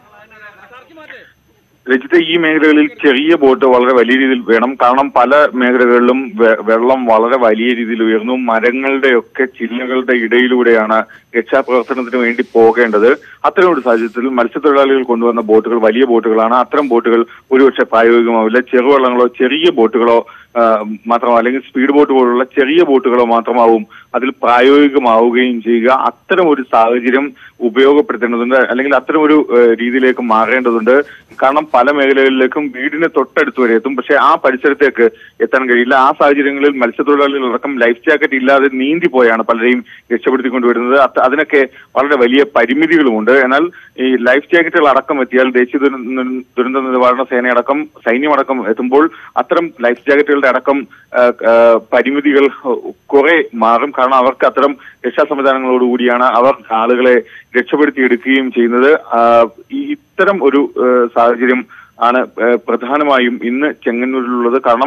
രജിത ഈ മേഖലകളിൽ ചെറിയ ബോട്ട് വളരെ വലിയ രീതിയിൽ വേണം കാരണം പല മേഖലകളിലും വെ- വെള്ളം വളരെ വലിയ രീതിയിൽ ഉയർന്നു മരങ്ങളുടെയൊക്കെ ചില്ലകളുടെ ഇടയിലൂടെയാണ് രക്ഷാപ്രവർത്തനത്തിന് വേണ്ടി പോകേണ്ടത് അത്തരം ഒരു സാഹചര്യത്തിൽ മത്സ്യത്തൊഴിലാളികൾ കൊണ്ടുവന്ന ബോട്ടുകൾ വലിയ ബോട്ടുകളാണ് അത്തരം ബോട്ടുകൾ ഒരുപക്ഷെ പ്രായോഗികമാവില്ല ചെറുവള്ളങ്ങളോ ചെറിയ ബോട്ടുകളോ ആ, മാത്രമോ അല്ലെങ്കിൽ സ്പീഡ് ബോട്ട് പോലുള്ള ചെറിയ ബോട്ടുകളോ മാത്രമാവും അതിൽ പ്രായോഗികമാവുകയും ചെയ്യുക അത്തരം ഒരു സാഹചര്യം ഉപയോഗപ്പെടുത്തേണ്ടതുണ്ട് അല്ലെങ്കിൽ അത്തരം ഒരു ഏഹ്, രീതിയിലേക്ക് മാറേണ്ടതുണ്ട് കാരണം പല മേഖലകളിലേക്കും വീടിന് തൊട്ടടുത്ത് വരെ എത്തും പക്ഷെ ആ പരിസരത്തേക്ക് എത്താൻ കഴിയില്ല ആ സാഹചര്യങ്ങളിൽ മത്സ്യത്തൊഴിലാളികൾ അടക്കം ലൈഫ് ജാക്കറ്റ് ഇല്ലാതെ നീന്തി പോയാണ് പലരെയും രക്ഷപ്പെടുത്തിക്കൊണ്ടുവരുന്നത് അത് അതിനൊക്കെ വളരെ വലിയ പരിമിതികളുമുണ്ട് എന്നാൽ ഈ ലൈഫ് ജാക്കറ്റുകൾ അടക്കം എത്തിയാൽ ദേശീയ ദുരന്ത ദുരന്ത നിവാരണ സേനയടക്കം സൈന്യമടക്കം എത്തുമ്പോൾ അത്തരം ലൈഫ് ജാക്കറ്റുകളുടെ അടക്കം ആ, ആ, പരിമിതികൾ കുറെ മാറും കാരണം അവർക്ക് അത്തരം രക്ഷാ സംവിധാനങ്ങളോടുകൂടിയാണ് അവർ ആളുകളെ രക്ഷപ്പെടുത്തിയെടുക്കുകയും ചെയ്യുന്നത് ആ, ഈ ഇത്തരം ഒരു ആ, സാഹചര്യം ആണ് ആ, പ്രധാനമായും ഇന്ന് ചെങ്ങന്നൂരിലുള്ളത് കാരണം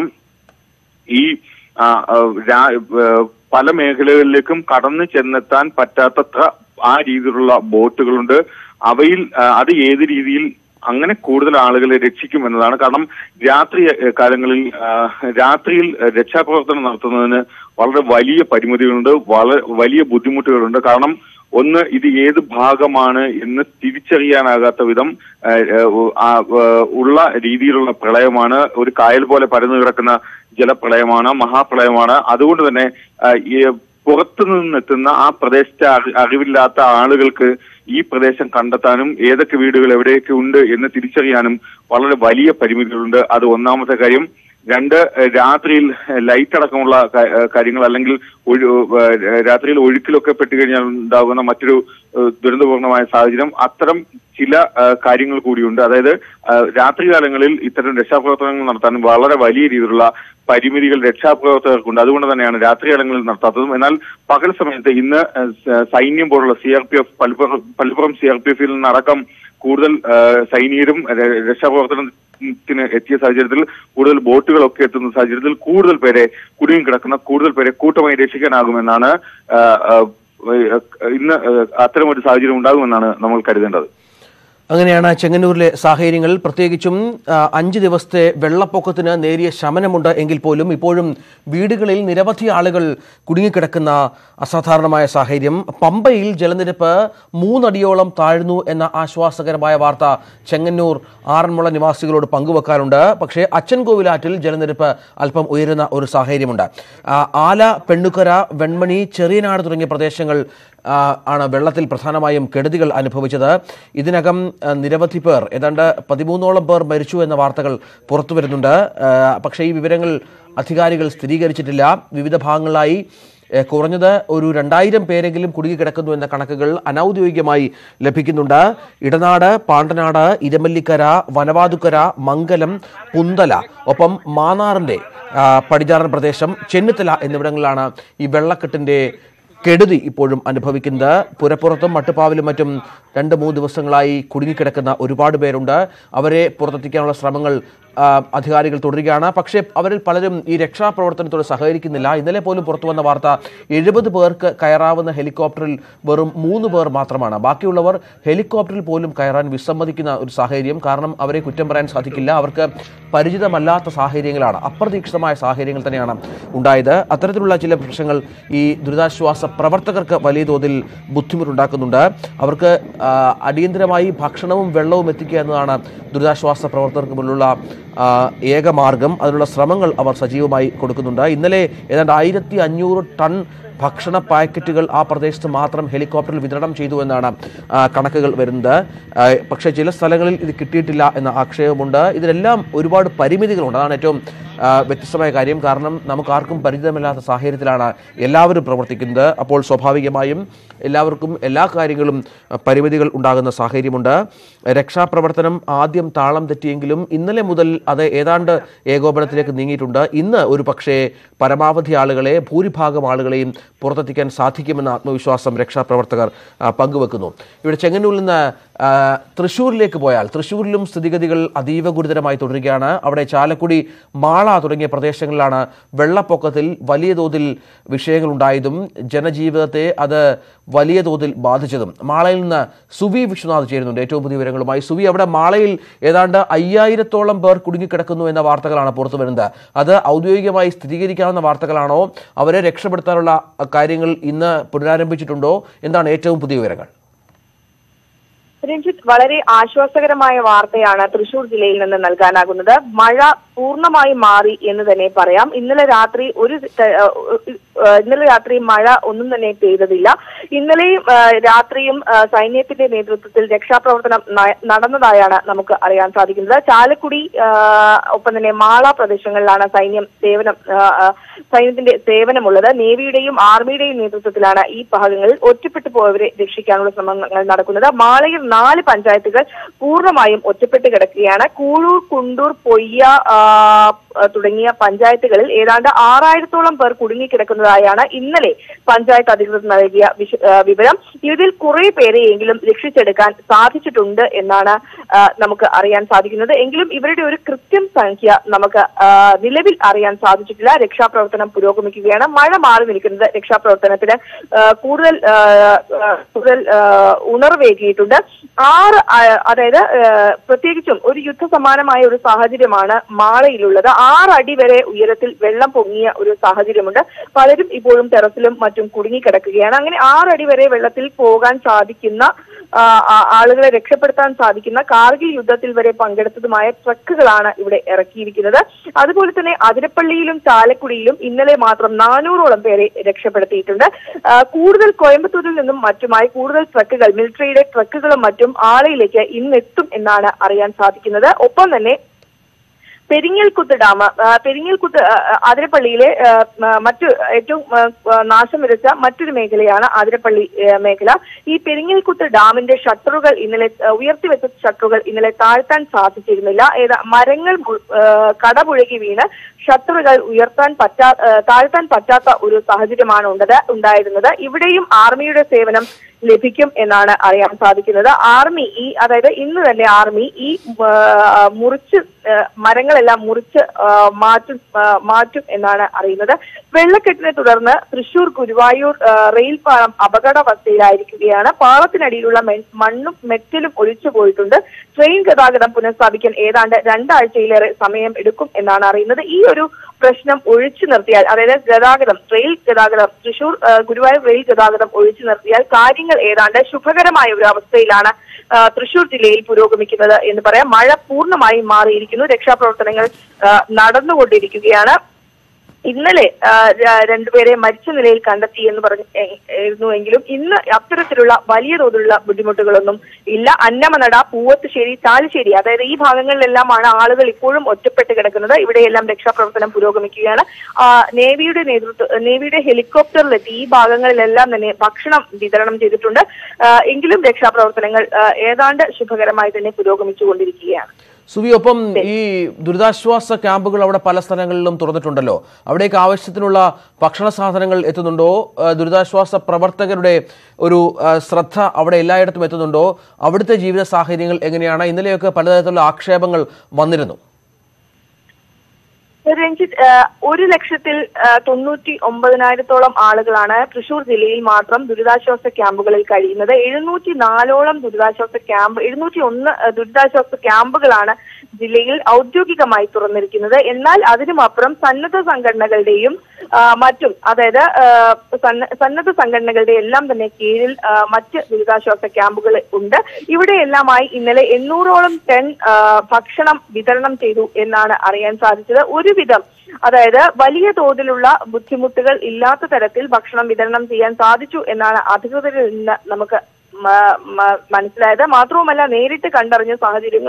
ഈ ആ, ആ, രാ- ആ, പല മേഖലകളിലേക്കും കടന്നു ചെന്നെത്താൻ പറ്റാത്തത്ര ആ രീതിയിലുള്ള ബോട്ടുകളുണ്ട് അവയിൽ ആ, അത് ഏത് രീതിയിൽ അങ്ങനെ കൂടുതൽ ആളുകളെ രക്ഷിക്കും എന്നതാണ് കാരണം രാത്രി ആ, കാലങ്ങളിൽ ആ, രാത്രിയിൽ രക്ഷാപ്രവർത്തനം നടത്തുന്നതിന് വളരെ വലിയ പരിമിതികളുണ്ട് വളരെ വലിയ ബുദ്ധിമുട്ടുകളുണ്ട് കാരണം ഒന്ന് ഇത് ഏത് ഭാഗമാണ് എന്ന് തിരിച്ചറിയാനാകാത്ത വിധം ആ, ആ, ആ, ഉള്ള രീതിയിലുള്ള പ്രളയമാണ് ഒരു കായൽ പോലെ പരന്നു കിടക്കുന്ന ജലപ്രളയമാണ് മഹാപ്രളയമാണ് അതുകൊണ്ട് തന്നെ ആ, ഈ പുറത്തു നിന്നെത്തുന്ന ആ പ്രദേശത്തെ അറി- അറിവില്ലാത്ത ആളുകൾക്ക് ഈ പ്രദേശം കണ്ടെത്താനും ഏതൊക്കെ വീടുകൾ എവിടെയൊക്കെ ഉണ്ട് എന്ന് തിരിച്ചറിയാനും വളരെ വലിയ പരിമിതികളുണ്ട് അത് ഒന്നാമത്തെ കാര്യം രണ്ട് ഏഹ് രാത്രിയിൽ ഏഹ് ലൈറ്റ് അടക്കമുള്ള കാ- ഏഹ് കാര്യങ്ങൾ അല്ലെങ്കിൽ ഒഴു- ഏഹ് രാത്രിയിൽ ഒഴുക്കിലൊക്കെ പെട്ടുകഴിഞ്ഞാൽ ഉണ്ടാകുന്ന മറ്റൊരു ഏഹ് ദുരന്തപൂർണമായ സാഹചര്യം അത്തരം ചില ഏഹ് കാര്യങ്ങൾ കൂടിയുണ്ട് അതായത് ഏഹ് രാത്രികാലങ്ങളിൽ ഇത്തരം രക്ഷാപ്രവർത്തനങ്ങൾ നടത്താൻ വളരെ വലിയ രീതിയിലുള്ള പരിമിതികൾ രക്ഷാപ്രവർത്തകർക്കുണ്ട് അതുകൊണ്ട് തന്നെയാണ് രാത്രികാലങ്ങളിൽ നടത്താത്തതും എന്നാൽ പകൽ സമയത്ത് ഇന്ന് ഏഹ് സ- സൈന്യം പോലുള്ള C R P F Palappuram Palappuram C R P എഫിൽ നിന്നടക്കം കൂടുതൽ ഏഹ് സൈനികരും ര- രക്ഷാപ്രവർത്തനത്തിന് എത്തിയ സാഹചര്യത്തിൽ കൂടുതൽ ബോട്ടുകളൊക്കെ എത്തുന്ന സാഹചര്യത്തിൽ കൂടുതൽ പേരെ കുടുങ്ങി കിടക്കുന്ന കൂടുതൽ പേരെ കൂട്ടമായി രക്ഷിക്കാനാകുമെന്നാണ് ഏഹ്, ഏഹ്, ഇന്ന് ഏഹ്, അത്തരമൊരു സാഹചര്യം ഉണ്ടാകുമെന്നാണ് നമ്മൾ കരുതേണ്ടത് അങ്ങനെയാണ് ചെങ്ങന്നൂരിലെ സാഹചര്യങ്ങൾ പ്രത്യേകിച്ചും ആ, അഞ്ച് ദിവസത്തെ വെള്ളപ്പൊക്കത്തിന് നേരിയ ശമനമുണ്ട് എങ്കിൽ പോലും ഇപ്പോഴും വീടുകളിൽ നിരവധി ആളുകൾ കുടുങ്ങിക്കിടക്കുന്ന അസാധാരണമായ സാഹചര്യം പമ്പയിൽ ജലനിരപ്പ് മൂന്നടിയോളം താഴ്ന്നു എന്ന ആശ്വാസകരമായ വാർത്ത ചെങ്ങന്നൂർ ആറന്മുള നിവാസികളോട് പങ്കുവെക്കാറുണ്ട് പക്ഷേ അച്ചൻകോവിലാറ്റിൽ ജലനിരപ്പ് അല്പം ഉയരുന്ന ഒരു സാഹചര്യമുണ്ട് ആ, ആല പെണ്ണുക്കര വെൺമണി ചെറിയനാട് തുടങ്ങിയ പ്രദേശങ്ങൾ ആ, ആണ് വെള്ളത്തിൽ പ്രധാനമായും കെടുതികൾ അനുഭവിച്ചത് ഇതിനകം ആ, നിരവധി പേർ ഏതാണ്ട് പതിമൂന്നോളം പേർ മരിച്ചു എന്ന വാർത്തകൾ പുറത്തു വരുന്നുണ്ട് ആ, പക്ഷേ ഈ വിവരങ്ങൾ അധികാരികൾ സ്ഥിരീകരിച്ചിട്ടില്ല വിവിധ ഭാഗങ്ങളായി ഏ, കുറഞ്ഞത് ഒരു രണ്ടായിരം പേരെങ്കിലും കുടുങ്ങിക്കിടക്കുന്നു എന്ന കണക്കുകൾ അനൌദ്യോഗികമായി ലഭിക്കുന്നുണ്ട് ഇടനാട് പാണ്ടനാട് ഇരമല്ലിക്കര വനവാതുക്കര മംഗലം പുന്തല ഒപ്പം മാന്നാറിന്റെ ആ, പടിഞ്ഞാറൻ പ്രദേശം ചെന്നിത്തല എന്നിവിടങ്ങളിലാണ് ഈ വെള്ളക്കെട്ടിന്റെ കെടുതി ഇപ്പോഴും അനുഭവിക്കുന്നത് പുരപ്പുറത്തും മട്ടുപ്പാവിലും മറ്റും രണ്ട് മൂന്ന് ദിവസങ്ങളായി കുടുങ്ങിക്കിടക്കുന്ന ഒരുപാട് പേരുണ്ട് അവരെ പുറത്തെത്തിക്കാനുള്ള ശ്രമങ്ങൾ ആ, അധികാരികൾ തുടരുകയാണ് പക്ഷേ അവരിൽ പലരും ഈ രക്ഷാപ്രവർത്തനത്തോട് സഹകരിക്കുന്നില്ല ഇന്നലെ പോലും പുറത്തു വന്ന വാർത്ത എഴുപത് പേർക്ക് കയറാവുന്ന ഹെലികോപ്റ്ററിൽ വെറും മൂന്ന് പേർ മാത്രമാണ് ബാക്കിയുള്ളവർ ഹെലികോപ്റ്ററിൽ പോലും കയറാൻ വിസമ്മതിക്കുന്ന ഒരു സാഹചര്യം കാരണം അവരെ കുറ്റം പറയാൻ സാധിക്കില്ല അവർക്ക് പരിചിതമല്ലാത്ത സാഹചര്യങ്ങളാണ് അപ്രതീക്ഷിതമായ സാഹചര്യങ്ങൾ തന്നെയാണ് ഉണ്ടായത് അത്തരത്തിലുള്ള ചില പ്രശ്നങ്ങൾ ഈ ദുരിതാശ്വാസ പ്രവർത്തകർക്ക് വലിയ തോതിൽ ബുദ്ധിമുട്ടുണ്ടാക്കുന്നുണ്ട് അവർക്ക് ആ, അടിയന്തരമായി ഭക്ഷണവും വെള്ളവും എത്തിക്കുക എന്നതാണ് ദുരിതാശ്വാസ പ്രവർത്തകർക്ക് മുന്നിലുള്ള ആ, ഏക മാർഗം അതിനുള്ള ശ്രമങ്ങൾ അവർ സജീവമായി കൊടുക്കുന്നുണ്ട് ഇന്നലെ ഏതാണ്ട് ആയിരത്തി അഞ്ഞൂറ് ടൺ ഭക്ഷണ പാക്കറ്റുകൾ ആ പ്രദേശത്ത് മാത്രം ഹെലികോപ്റ്ററിൽ വിതരണം ചെയ്തു എന്നാണ് ആ, കണക്കുകൾ വരുന്നത് ആ, പക്ഷേ ചില സ്ഥലങ്ങളിൽ ഇത് കിട്ടിയിട്ടില്ല എന്ന ആക്ഷേപമുണ്ട് ഇതിലെല്ലാം ഒരുപാട് പരിമിതികളുണ്ട് അതാണ് ഏറ്റവും ആ, വ്യത്യസ്തമായ കാര്യം കാരണം നമുക്ക് ആർക്കും പരിചിതമില്ലാത്ത സാഹചര്യത്തിലാണ് എല്ലാവരും പ്രവർത്തിക്കുന്നത് അപ്പോൾ സ്വാഭാവികമായും എല്ലാവർക്കും എല്ലാ കാര്യങ്ങളും ആ, പരിമിതികൾ ഉണ്ടാകുന്ന സാഹചര്യമുണ്ട് രക്ഷാപ്രവർത്തനം ആദ്യം താളം തെറ്റിയെങ്കിലും ഇന്നലെ മുതൽ അത് ഏതാണ്ട് ഏകോപനത്തിലേക്ക് നീങ്ങിയിട്ടുണ്ട് ഇന്ന് ഒരു പക്ഷേ പരമാവധി ആളുകളെ ഭൂരിഭാഗം ആളുകളെയും പുറത്തെത്തിക്കാൻ സാധിക്കുമെന്ന ആത്മവിശ്വാസം രക്ഷാപ്രവർത്തകർ ആ, പങ്കുവെക്കുന്നു ഇവിടെ ചെങ്ങന്നൂരിൽ നിന്ന് ആ, തൃശ്ശൂരിലേക്ക് പോയാൽ തൃശ്ശൂരിലും സ്ഥിതിഗതികൾ അതീവ ഗുരുതരമായി തുടരുകയാണ് അവിടെ ചാലക്കുടി മാള തുടങ്ങിയ പ്രദേശങ്ങളിലാണ് വെള്ളപ്പൊക്കത്തിൽ വലിയ തോതിൽ വിഷയങ്ങളുണ്ടായതും ജനജീവിതത്തെ അത് വലിയ തോതിൽ ബാധിച്ചതും മാളയിൽ നിന്ന് സുവി വിശ്വനാഥ് ചേരുന്നുണ്ട് ഏറ്റവും പുതിയ വിവരങ്ങളുമായി സുവി അവിടെ മാളയിൽ ഏതാണ്ട് അയ്യായിരത്തോളം പേർ കുടുങ്ങിക്കിടക്കുന്നു എന്ന വാർത്തകളാണ് പുറത്തു വരുന്നത് അത് ഔദ്യോഗികമായി സ്ഥിരീകരിക്കാവുന്ന വാർത്തകളാണോ അവരെ രക്ഷപ്പെടുത്താനുള്ള കാര്യങ്ങൾ ഇന്ന് പുനരാരംഭിച്ചിട്ടുണ്ടോ എന്താണ് ഏറ്റവും പുതിയ വിവരങ്ങൾ രഞ്ജിത്ത് വളരെ ആശ്വാസകരമായ വാർത്തയാണ് തൃശൂർ ജില്ലയിൽ നിന്ന് നൽകാനാകുന്നത് മഴ പൂർണ്ണമായി മാറി എന്ന് തന്നെ പറയാം ഇന്നലെ രാത്രി ഒരു ത- ഏഹ് ഏഹ് ഇന്നലെ രാത്രി മഴ ഒന്നും തന്നെ പെയ്തതില്ല ഇന്നലെയും ഏഹ് രാത്രിയും ഏഹ് സൈന്യത്തിന്റെ നേതൃത്വത്തിൽ രക്ഷാപ്രവർത്തനം ന- നടന്നതായാണ് നമുക്ക് അറിയാൻ സാധിക്കുന്നത് ചാലക്കുടി ഏഹ് ഒപ്പം തന്നെ മാള പ്രദേശങ്ങളിലാണ് സൈന്യം സേവനം ഏഹ് ഏഹ് സൈന്യത്തിന്റെ സേവനമുള്ളത് നേവിയുടെയും ആർമിയുടെയും നേതൃത്വത്തിലാണ് ഈ ഭാഗങ്ങളിൽ ഒറ്റപ്പെട്ടു പോയവരെ രക്ഷിക്കാനുള്ള ശ്രമങ്ങൾ നടക്കുന്നത് മാളയിൽ നാല് പഞ്ചായത്തുകൾ പൂർണ്ണമായും ഒറ്റപ്പെട്ട് കിടക്കുകയാണ് കൂഴൂർ കുണ്ടൂർ പൊയ്യ ആ, തുടങ്ങിയ പഞ്ചായത്തുകളിൽ ഏതാണ്ട് ആറായിരത്തോളം പേർ കുടുങ്ങിക്കിടക്കുന്നതായാണ് ഇന്നലെ പഞ്ചായത്ത് അധികൃതർ നൽകിയ വിശ- ആ, വിവരം ഇതിൽ കുറെ പേരെയെങ്കിലും രക്ഷിച്ചെടുക്കാൻ സാധിച്ചിട്ടുണ്ട് എന്നാണ് ആ, നമുക്ക് അറിയാൻ സാധിക്കുന്നത് എങ്കിലും ഇവരുടെ ഒരു കൃത്യം സംഖ്യ നമുക്ക് ആ, നിലവിൽ അറിയാൻ സാധിച്ചിട്ടില്ല രക്ഷാപ്രവർത്തനം പുരോഗമിക്കുകയാണ് മഴ മാറി നിൽക്കുന്നത് രക്ഷാപ്രവർത്തനത്തിന് ആ, കൂടുതൽ ആ, ആ, കൂടുതൽ ആ, ഉണർവേകിയിട്ടുണ്ട് ആറ് ആ, അതായത് ആ, പ്രത്യേകിച്ചും ഒരു യുദ്ധസമാനമായ ഒരു സാഹചര്യമാണ് മാളയിലുള്ളത് ആറ് അടി വരെ ഉയരത്തിൽ വെള്ളം പൊങ്ങിയ ഒരു സാഹചര്യമുണ്ട് പലരും ഇപ്പോഴും ടെറസിലും മറ്റും കുടുങ്ങിക്കിടക്കുകയാണ് അങ്ങനെ ആറടി വരെ വെള്ളത്തിൽ പോകാൻ സാധിക്കുന്ന ആ, ആ, ആളുകളെ രക്ഷപ്പെടുത്താൻ സാധിക്കുന്ന കാർഗിൽ യുദ്ധത്തിൽ വരെ പങ്കെടുത്തതുമായ ട്രക്കുകളാണ് ഇവിടെ ഇറക്കിയിരിക്കുന്നത് അതുപോലെ തന്നെ അതിരപ്പള്ളിയിലും ചാലക്കുടിയിലും ഇന്നലെ മാത്രം നാനൂറോളം പേരെ രക്ഷപ്പെടുത്തിയിട്ടുണ്ട് ആ, കൂടുതൽ കോയമ്പത്തൂരിൽ നിന്നും മറ്റുമായി കൂടുതൽ ട്രക്കുകൾ മിലിറ്ററിയുടെ ട്രക്കുകളും മറ്റും ആളയിലേക്ക് ഇന്നെത്തും എന്നാണ് അറിയാൻ സാധിക്കുന്നത് ഒപ്പം തന്നെ പെരിങ്ങൽകുത്ത് ഡാം ആ, പെരിങ്ങൽകുത്ത് ആ, ആ, അതിരപ്പള്ളിയിലെ ആ, ആ, മറ്റു ഏറ്റവും ആ, ആ, നാശം വിതച്ച മറ്റൊരു മേഖലയാണ് അതിരപ്പള്ളി ആ, മേഖല ഈ പെരിങ്ങൽകുത്ത് ഡാമിന്റെ ഷട്ടറുകൾ ഇന്നലെ ആ, ഉയർത്തിവെച്ച ഷട്ടറുകൾ ഇന്നലെ താഴ്ത്താൻ സാധിച്ചിരുന്നില്ല ഏതാ മരങ്ങൾ മു- ആ, കടപുഴകി വീണ് ഷട്ടറുകൾ ഉയർത്താൻ പറ്റാ ആ, താഴ്ത്താൻ പറ്റാത്ത ഒരു സാഹചര്യമാണ് ഉണ്ടത് ഉണ്ടായിരുന്നത് ഇവിടെയും ആർമിയുടെ സേവനം ലഭിക്കും എന്നാണ് അറിയാൻ സാധിക്കുന്നത് ആർമി ഈ അതായത് ഇന്ന് തന്നെ ആർമി ഈ ആ, മുറിച്ച് ആ, മരങ്ങളെല്ലാം മുറിച്ച് ആ, മാറ്റും ആ, മാറ്റും എന്നാണ് അറിയുന്നത് വെള്ളക്കെട്ടിനെ തുടർന്ന് തൃശൂർ ഗുരുവായൂർ ആ, റെയിൽ പാളം അപകടാവസ്ഥയിലായിരിക്കുകയാണ് പാളത്തിനടിയിലുള്ള മെ- മണ്ണും മെറ്റലും ഒലിച്ചു പോയിട്ടുണ്ട് ട്രെയിൻ ഗതാഗതം പുനഃസ്ഥാപിക്കാൻ ഏതാണ്ട് രണ്ടാഴ്ചയിലേറെ സമയം എടുക്കും എന്നാണ് അറിയുന്നത് ഈ ഒരു പ്രശ്നം ഒഴിച്ചു നിർത്തിയാൽ അതായത് ഗതാഗതം റെയിൽ ഗതാഗതം തൃശൂർ ആ, ഗുരുവായൂർ റെയിൽ ഗതാഗതം ഒഴിച്ചു നിർത്തിയാൽ കാര്യങ്ങൾ ഏതാണ്ട് ശുഭകരമായ ഒരു അവസ്ഥയിലാണ് ആ, തൃശൂർ ജില്ലയിൽ പുരോഗമിക്കുന്നത് എന്ന് പറയാം മഴ പൂർണ്ണമായും മാറിയിരിക്കുന്നു രക്ഷാപ്രവർത്തനങ്ങൾ ആ, നടന്നുകൊണ്ടിരിക്കുകയാണ് ഇന്നലെ ആ, ര- രണ്ടുപേരെ മരിച്ച നിലയിൽ കണ്ടെത്തി എന്ന് പറഞ്ഞു എങ്കിലും ഇന്ന് അത്തരത്തിലുള്ള വലിയ തോതിലുള്ള ബുദ്ധിമുട്ടുകളൊന്നും ഇല്ല അന്നമനട പൂവത്തുശ്ശേരി ചാലിശ്ശേരി അതായത് ഈ ഭാഗങ്ങളിലെല്ലാമാണ് ആളുകൾ ഇപ്പോഴും ഒറ്റപ്പെട്ട് കിടക്കുന്നത് ഇവിടെയെല്ലാം രക്ഷാപ്രവർത്തനം പുരോഗമിക്കുകയാണ് ആ, നേവിയുടെ നേതൃത്വ നേവിയുടെ ഹെലികോപ്റ്ററിലെത്തി ഈ ഭാഗങ്ങളിലെല്ലാം തന്നെ ഭക്ഷണം വിതരണം ചെയ്തിട്ടുണ്ട് ആ, എങ്കിലും രക്ഷാപ്രവർത്തനങ്ങൾ ആ, ഏതാണ്ട് ശുഭകരമായി തന്നെ പുരോഗമിച്ചുകൊണ്ടിരിക്കുകയാണ് സുവി ഒപ്പം ഈ ദുരിതാശ്വാസ ക്യാമ്പുകൾ അവിടെ പല സ്ഥലങ്ങളിലും തുറന്നിട്ടുണ്ടല്ലോ അവിടേക്ക് ആവശ്യത്തിനുള്ള ഭക്ഷണ സാധനങ്ങൾ എത്തുന്നുണ്ടോ ആ, ദുരിതാശ്വാസ പ്രവർത്തകരുടെ ഒരു ആ, ശ്രദ്ധ അവിടെ എല്ലായിടത്തും എത്തുന്നുണ്ടോ അവിടുത്തെ ജീവിത സാഹചര്യങ്ങൾ എങ്ങനെയാണ് ഇന്നലെയൊക്കെ പലതരത്തിലുള്ള ആക്ഷേപങ്ങൾ വന്നിരുന്നു രഞ്ജിത്ത് ആ, ഒരു ലക്ഷത്തിൽ ആ, തൊണ്ണൂറ്റി ഒമ്പതിനായിരത്തോളം ആളുകളാണ് തൃശൂർ ജില്ലയിൽ മാത്രം ദുരിതാശ്വാസ ക്യാമ്പുകളിൽ കഴിയുന്നത് എഴുന്നൂറ്റി നാലോളം ദുരിതാശ്വാസ ക്യാമ്പ് എഴുന്നൂറ്റി ഒന്ന് ആ, ദുരിതാശ്വാസ ക്യാമ്പുകളാണ് ജില്ലയിൽ ഔദ്യോഗികമായി തുറന്നിരിക്കുന്നത് എന്നാൽ അതിനുമപ്പുറം സന്നദ്ധ സംഘടനകളുടെയും ആ, മറ്റും അതായത് ആ, സന്ന- സന്നദ്ധ സംഘടനകളുടെ എല്ലാം തന്നെ കീഴിൽ ആ, മറ്റ് ദുരിതാശ്വാസ ക്യാമ്പുകൾ ഉണ്ട് ഇവിടെയെല്ലാമായി ഇന്നലെ എണ്ണൂറോളം ടൺ ആ, ഭക്ഷണം വിതരണം ചെയ്തു എന്നാണ് അറിയാൻ സാധിച്ചത് ഒരുവിധം അതായത് വലിയ തോതിലുള്ള ബുദ്ധിമുട്ടുകൾ ഇല്ലാത്ത തരത്തിൽ ഭക്ഷണം വിതരണം ചെയ്യാൻ സാധിച്ചു എന്നാണ് അധികൃതരിൽ നിന്ന് നമുക്ക് മ- മ- മനസ്സിലായത് മാത്രവുമല്ല നേരിട്ട് കണ്ടറിഞ്ഞ സാഹചര്യങ്ങളും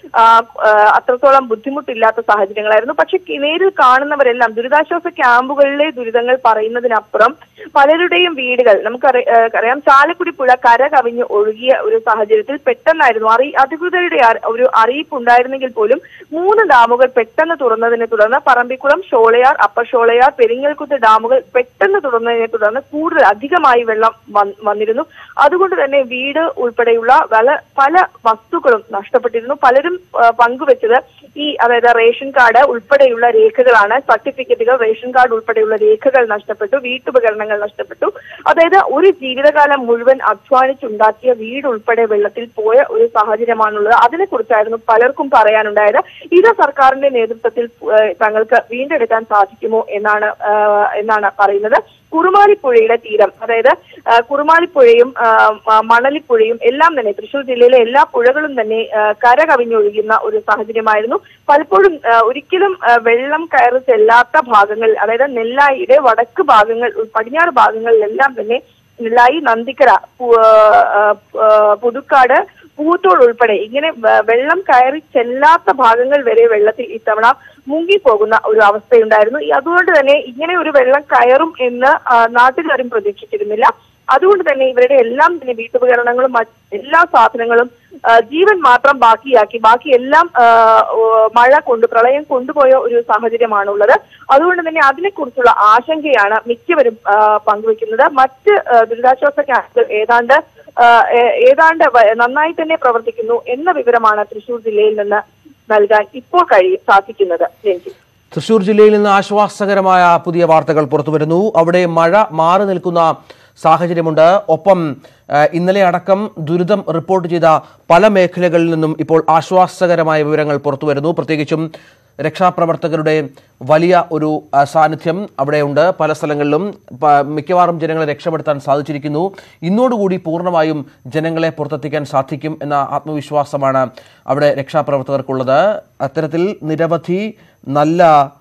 ആ, ആ, അത്രത്തോളം ബുദ്ധിമുട്ടില്ലാത്ത സാഹചര്യങ്ങളായിരുന്നു പക്ഷെ കി- നേരിൽ കാണുന്നവരെല്ലാം ദുരിതാശ്വാസ ക്യാമ്പുകളിലെ ദുരിതങ്ങൾ പറയുന്നതിനപ്പുറം പലരുടെയും വീടുകൾ നമുക്കറി- ആ, അറിയാം ചാലക്കുടി പുഴ കര കവിഞ്ഞ് ഒഴുകിയ ഒരു സാഹചര്യത്തിൽ പെട്ടെന്നായിരുന്നു അറി അധികൃതരുടെ അ- ഒരു അറിയിപ്പ് ഉണ്ടായിരുന്നെങ്കിൽ പോലും മൂന്ന് ഡാമുകൾ പെട്ടെന്ന് തുറന്നതിനെ തുടർന്ന് പറമ്പിക്കുളം ഷോളയാർ അപ്പർ ഷോളയാർ പെരിങ്ങൽകുത്ത് ഡാമുകൾ പെട്ടെന്ന് തുറന്നതിനെ തുടർന്ന് കൂടുതൽ അധികമായി വെള്ളം വന്ന് വന്നിരുന്നു അതുകൊണ്ട് തന്നെ വീട് ഉൾപ്പെടെയുള്ള പല പല വസ്തുക്കളും നഷ്ടപ്പെട്ടിരുന്നു പലരും ആ, പങ്കുവെച്ചത് ഈ അതായത് റേഷൻ കാർഡ് ഉൾപ്പെടെയുള്ള രേഖകളാണ് സർട്ടിഫിക്കറ്റുകൾ റേഷൻ കാർഡ് ഉൾപ്പെടെയുള്ള രേഖകൾ നഷ്ടപ്പെട്ടു വീട്ടുപകരണങ്ങൾ നഷ്ടപ്പെട്ടു അതായത് ഒരു ജീവിതകാലം മുഴുവൻ അധ്വാനിച്ചുണ്ടാക്കിയ വീട് ഉൾപ്പെടെ വെള്ളത്തിൽ പോയ ഒരു സാഹചര്യമാണുള്ളത് അതിനെക്കുറിച്ചായിരുന്നു പലർക്കും പറയാനുണ്ടായത് ഇത് സർക്കാരിന്റെ നേതൃത്വത്തിൽ ഏഹ്, തങ്ങൾക്ക് വീണ്ടെടുക്കാൻ സാധിക്കുമോ എന്നാണ് ഏഹ്, എന്നാണ് പറയുന്നത് കുറുമാലിപ്പുഴയുടെ തീരം അതായത് ആ, കുറുമാലിപ്പുഴയും ആ, മ- മണലിപ്പുഴയും എല്ലാം തന്നെ തൃശൂർ ജില്ലയിലെ എല്ലാ പുഴകളും തന്നെ ആ, കര കവിഞ്ഞൊഴുകുന്ന ഒരു സാഹചര്യമായിരുന്നു പലപ്പോഴും ആ, ഒരിക്കലും ആ, വെള്ളം കയറി ചെല്ലാത്ത ഭാഗങ്ങൾ അതായത് നെല്ലായിയുടെ വടക്ക് ഭാഗങ്ങൾ ഉൾ- പടിഞ്ഞാറ് ഭാഗങ്ങളിലെല്ലാം തന്നെ നെല്ലായി നന്ദിക്കര പു- ആ, ആ, പുതുക്കാട് പൂത്തോട് ഉൾപ്പെടെ ഇങ്ങനെ വെ- വെള്ളം കയറി ചെല്ലാത്ത ഭാഗങ്ങൾ വരെ വെള്ളത്തിൽ ഇത്തവണ മുങ്ങിപ്പോകുന്ന ഒരു അവസ്ഥയുണ്ടായിരുന്നു ഈ അതുകൊണ്ട് തന്നെ ഇങ്ങനെ ഒരു വെള്ളം കയറും എന്ന് ആ, നാട്ടുകാരും പ്രതീക്ഷിച്ചിരുന്നില്ല അതുകൊണ്ട് തന്നെ ഇവരുടെ എല്ലാം തന്നെ വീട്ടുപകരണങ്ങളും മറ്റ് എല്ലാ സാധനങ്ങളും ആ, ജീവൻ മാത്രം ബാക്കിയാക്കി ബാക്കി എല്ലാം ആ, ഓ, മഴ കൊണ്ട് പ്രളയം കൊണ്ടുപോയ ഒരു സാഹചര്യമാണുള്ളത് അതുകൊണ്ട് തന്നെ അതിനെക്കുറിച്ചുള്ള ആശങ്കയാണ് മിക്കവരും ആ, പങ്കുവെക്കുന്നത് മറ്റ് ആ, ദുരിതാശ്വാസ ക്യാമ്പുകൾ ഏതാണ്ട് ആ, ഏ- ഏതാണ്ട് വ- നന്നായി തന്നെ പ്രവർത്തിക്കുന്നു എന്ന വിവരമാണ് തൃശൂർ ജില്ലയിൽ നിന്ന് നൽകാൻ ഇപ്പോൾ കഴിയും സാധിക്കുന്നത് രഞ്ജിത്ത് തൃശൂർ ജില്ലയിൽ നിന്ന് ആശ്വാസകരമായ പുതിയ വാർത്തകൾ പുറത്തുവരുന്നു അവിടെ മഴ മാറി നിൽക്കുന്ന സാഹചര്യമുണ്ട് ഒപ്പം ആ, ഇന്നലെ അടക്കം ദുരിതം റിപ്പോർട്ട് ചെയ്ത പല മേഖലകളിൽ നിന്നും ഇപ്പോൾ ആശ്വാസകരമായ വിവരങ്ങൾ പുറത്തുവരുന്നു പ്രത്യേകിച്ചും രക്ഷാപ്രവർത്തകരുടെ വലിയ ഒരു ആ, സാന്നിധ്യം അവിടെയുണ്ട് പല സ്ഥലങ്ങളിലും പ- മിക്കവാറും ജനങ്ങളെ രക്ഷപ്പെടുത്താൻ സാധിച്ചിരിക്കുന്നു ഇന്നോടുകൂടി പൂർണ്ണമായും ജനങ്ങളെ പുറത്തെത്തിക്കാൻ സാധിക്കും എന്ന ആത്മവിശ്വാസമാണ് അവിടെ രക്ഷാപ്രവർത്തകർക്കുള്ളത് അത്തരത്തിൽ നിരവധി നല്ല